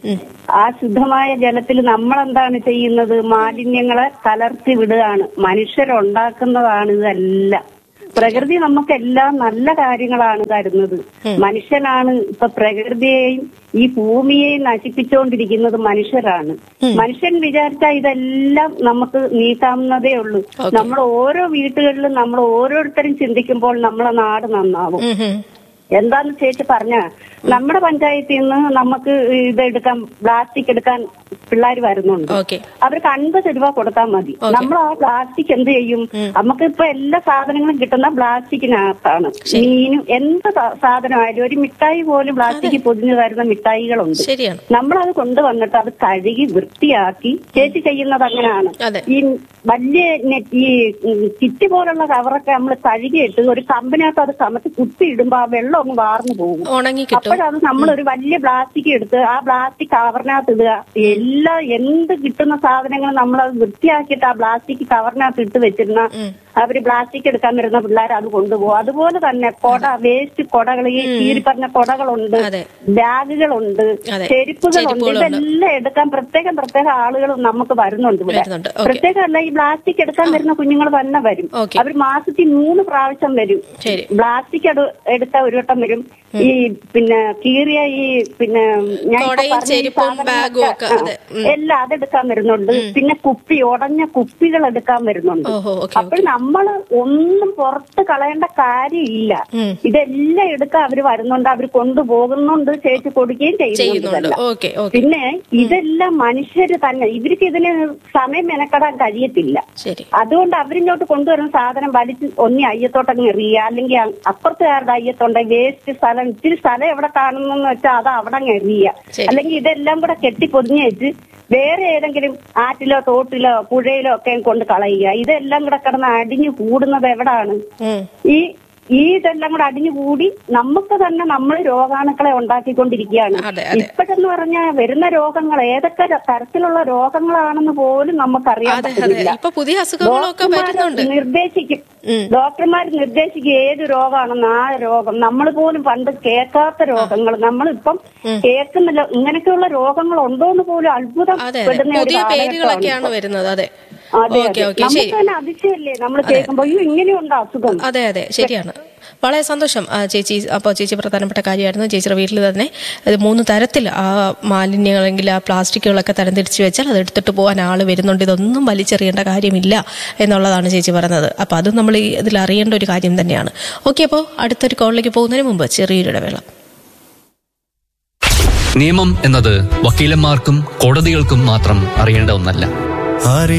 ആ ശുദ്ധമായ ജലത്തിൽ നമ്മൾ എന്താണ് ചെയ്യുന്നത് മാലിന്യങ്ങളെ കലർത്തി വിടുകയാണ് മനുഷ്യരുണ്ടാക്കുന്നതാണ് ഇതെല്ലാം പ്രകൃതി നമുക്കെല്ലാം നല്ല കാര്യങ്ങളാണ് തരുന്നത് മനുഷ്യനാണ് ഇപ്പൊ പ്രകൃതിയെയും ഈ ഭൂമിയെയും നശിപ്പിച്ചുകൊണ്ടിരിക്കുന്നത് മനുഷ്യരാണ് മനുഷ്യൻ വിചാരിച്ചാൽ ഇതെല്ലാം നമുക്ക് നീക്കാവുന്നതേ ഉള്ളൂ നമ്മൾ ഓരോ വീട്ടുകളിലും നമ്മൾ ഓരോരുത്തരും ചിന്തിക്കുമ്പോൾ നമ്മളെ നാട് നന്നാവും എന്താന്ന് ചേച്ചി പറഞ്ഞ നമ്മുടെ പഞ്ചായത്തിൽ നിന്ന് നമുക്ക് ഇത് എടുക്കാൻ പ്ലാസ്റ്റിക് എടുക്കാൻ പിള്ളേർ വരുന്നുണ്ട് അവർക്ക് അൻപത് രൂപ കൊടുത്താൽ മതി നമ്മൾ ആ പ്ലാസ്റ്റിക് എന്ത് ചെയ്യും നമുക്ക് ഇപ്പൊ എല്ലാ സാധനങ്ങളും കിട്ടുന്ന പ്ലാസ്റ്റിക്കിനകത്താണ് മീനും എന്ത് സാ- സാധനമായാലും ഒരു മിഠായി പോലും പ്ലാസ്റ്റിക് പൊതിഞ്ഞു തരുന്ന മിഠായികളുണ്ട് ശരിയാണ് നമ്മളത് കൊണ്ടുവന്നിട്ട് അത് കഴുകി വൃത്തിയാക്കി ചേച്ചി ചെയ്യുന്നത് അങ്ങനെയാണ് ഈ വലിയ നെ- ഈ ഉം, കിറ്റ് പോലുള്ള കവറൊക്കെ നമ്മൾ കഴുകിയിട്ട് ഒരു കമ്പിനകത്ത് അത് കമത്തി കുത്തിയിടുമ്പോ ആ വെള്ളം അങ്ങ് വാർന്നു പോകും ഉണങ്ങി കിട്ടും അപ്പോഴത് നമ്മൾ ഒരു വലിയ പ്ലാസ്റ്റിക് എടുത്ത് ആ പ്ലാസ്റ്റിക് കവറിനകത്ത് ഇടുക എല്ലാ എന്ത് കിട്ടുന്ന സാധനങ്ങൾ നമ്മൾ അത് വൃത്തിയാക്കിയിട്ട് ആ പ്ലാസ്റ്റിക് കവറിനകത്ത് ഇട്ട് വെച്ചിരുന്ന അവര് പ്ലാസ്റ്റിക് എടുക്കാൻ വരുന്ന പിള്ളേർ അത് കൊണ്ടുപോകും അതുപോലെ തന്നെ കൊട വേസ്റ്റ് കൊടകൾ ഈ കീറി പറഞ്ഞ കൊടകളുണ്ട് ബാഗുകളുണ്ട് ചെരുപ്പുകളുണ്ട് ഇതെല്ലാം എടുക്കാൻ പ്രത്യേകം പ്രത്യേക ആളുകൾ നമുക്ക് വരുന്നുണ്ട് ഇവിടെ പ്രത്യേകമല്ല ഈ പ്ലാസ്റ്റിക് എടുക്കാൻ വരുന്ന കുഞ്ഞുങ്ങൾ തന്നെ വരും അവർ മാസത്തിൽ മൂന്ന് പ്രാവശ്യം വരും പ്ലാസ്റ്റിക് എടുത്ത ഒരു വട്ടം വരും ഈ പിന്നെ കീറിയ ഈ പിന്നെ ഞാൻ ഇപ്പൊ കൊടയും പറഞ്ഞ ഈ ചെരുപ്പും സാധനങ്ങളൊക്കെ, ബാഗും ഒക്കെ, ആ, അതെ. എല്ലാം അതെടുക്കാൻ വരുന്നുണ്ട് പിന്നെ കുപ്പി ഉടഞ്ഞ കുപ്പികൾ എടുക്കാൻ വരുന്നുണ്ട് അപ്പോൾ നമ്മൾ ഒന്നും പുറത്ത് കളയേണ്ട കാര്യമില്ല ഇതെല്ലാം എടുക്കാൻ അവര് വരുന്നുണ്ട് അവർ കൊണ്ടുപോകുന്നുണ്ട് ചേച്ചി കൊടുക്കുകയും ചെയ്യുന്നുണ്ട് ചെയ്യുന്നുണ്ട് ഇതെല്ലാം. ഓക്കെ ഓക്കെ പിന്നെ ഇതെല്ലാം മനുഷ്യര് തന്നെ ഇവർക്ക് ഇതിന് സമയം മെനക്കെടാൻ കഴിയത്തില്ല ശരി അതുകൊണ്ട് അവരിങ്ങോട്ട് കൊണ്ടുവരുന്ന സാധനം വലിച്ച് ഒന്നി അയ്യത്തോട്ടങ്ങ് എറിയുക അല്ലെങ്കിൽ അ- അപ്പുറത്തുകാരുടെ അയ്യത്തോണ്ട വേസ്റ്റ് സ്ഥലം ഇത്തിരി സ്ഥലം എവിടെ കാണുന്നെന്ന് വെച്ചാൽ അത് അവിടെ അങ്ങ് എറിയുക അല്ലെങ്കിൽ ഇതെല്ലാം കൂടെ കെട്ടി പൊതിഞ്ഞ് വെച്ച് വേറെ ഏതെങ്കിലും ആറ്റിലോ തോട്ടിലോ പുഴയിലോ ഒക്കെ കൊണ്ട് കളയുക ഇതെല്ലാം കൂടെ കിടന്ന് അടിഞ്ഞു കൂടുന്നത് എവിടാണ് ഈ ഈ ഇതെല്ലാം കൂടെ അടിഞ്ഞു കൂടി നമുക്ക് തന്നെ നമ്മൾ രോഗാണുക്കളെ ഉണ്ടാക്കിക്കൊണ്ടിരിക്കുകയാണ് ഇപ്പോഴെന്ന് പറഞ്ഞാൽ വരുന്ന രോഗങ്ങൾ ഏതൊക്കെ ര- തരത്തിലുള്ള രോഗങ്ങളാണെന്ന് പോലും നമുക്കറിയാൻ പറ്റുന്നില്ല ഇപ്പൊ പുതിയ അസുഖങ്ങളൊക്കെ ഡോക്ടർമാര് വരുന്നുണ്ട് നിർദ്ദേശിക്കും ഡോക്ടർമാർ നിർദ്ദേശിക്കും ഏത് രോഗമാണെന്ന് ആ രോഗം നമ്മൾ പോലും പണ്ട് കേൾക്കാത്ത രോഗങ്ങൾ നമ്മളിപ്പം കേൾക്കുന്നില്ല ഇങ്ങനെയൊക്കെയുള്ള രോഗങ്ങൾ ഉണ്ടോ എന്ന് പോലും അത്ഭുതപ്പെടുന്ന ഒരു പുതിയ കാലഘട്ടമാണ് പേരുകളൊക്കെയാണ് ഇപ്പം. വരുന്നത് അതെ അതെ ഓക്കെ അതെ ഓക്കെ ശരി നമുക്ക് തന്നെ അതിശയല്ലേ നമ്മൾ കേൾക്കുമ്പോ അയ്യോ ഇങ്ങനെയുണ്ടോ അസുഖം അതെ അതെ ശരിയാണ് വളരെ സന്തോഷം ആ, ചേച്ചി അപ്പോൾ ചേച്ചി പ്രധാനപ്പെട്ട കാര്യമായിരുന്നു ചേച്ചിയുടെ വീട്ടിൽ തന്നെ ഇത് മൂന്ന് തരത്തിൽ ആ മാലിന്യങ്ങളെങ്കിൽ ആ പ്ലാസ്റ്റിക്കുകളൊക്കെ തരംതിരിച്ച് വെച്ചാൽ അത് എടുത്തിട്ട് പോകാൻ ആൾ വരുന്നുണ്ട് ഇതൊന്നും വലിച്ചെറിയേണ്ട കാര്യമില്ല എന്നുള്ളതാണ് ചേച്ചി പറഞ്ഞത് അപ്പോൾ അത് നമ്മൾ ഈ ഇതിൽ അറിയേണ്ട ഒരു കാര്യം തന്നെയാണ് ഓക്കെ അപ്പോൾ അടുത്തൊരു കോളിലേക്ക് പോകുന്നതിന് മുമ്പ് ചെറിയൊരു ഇടവേള നിയമം എന്നത് വക്കീലന്മാർക്കും കോടതികൾക്കും മാത്രം അറിയേണ്ട ഒന്നല്ല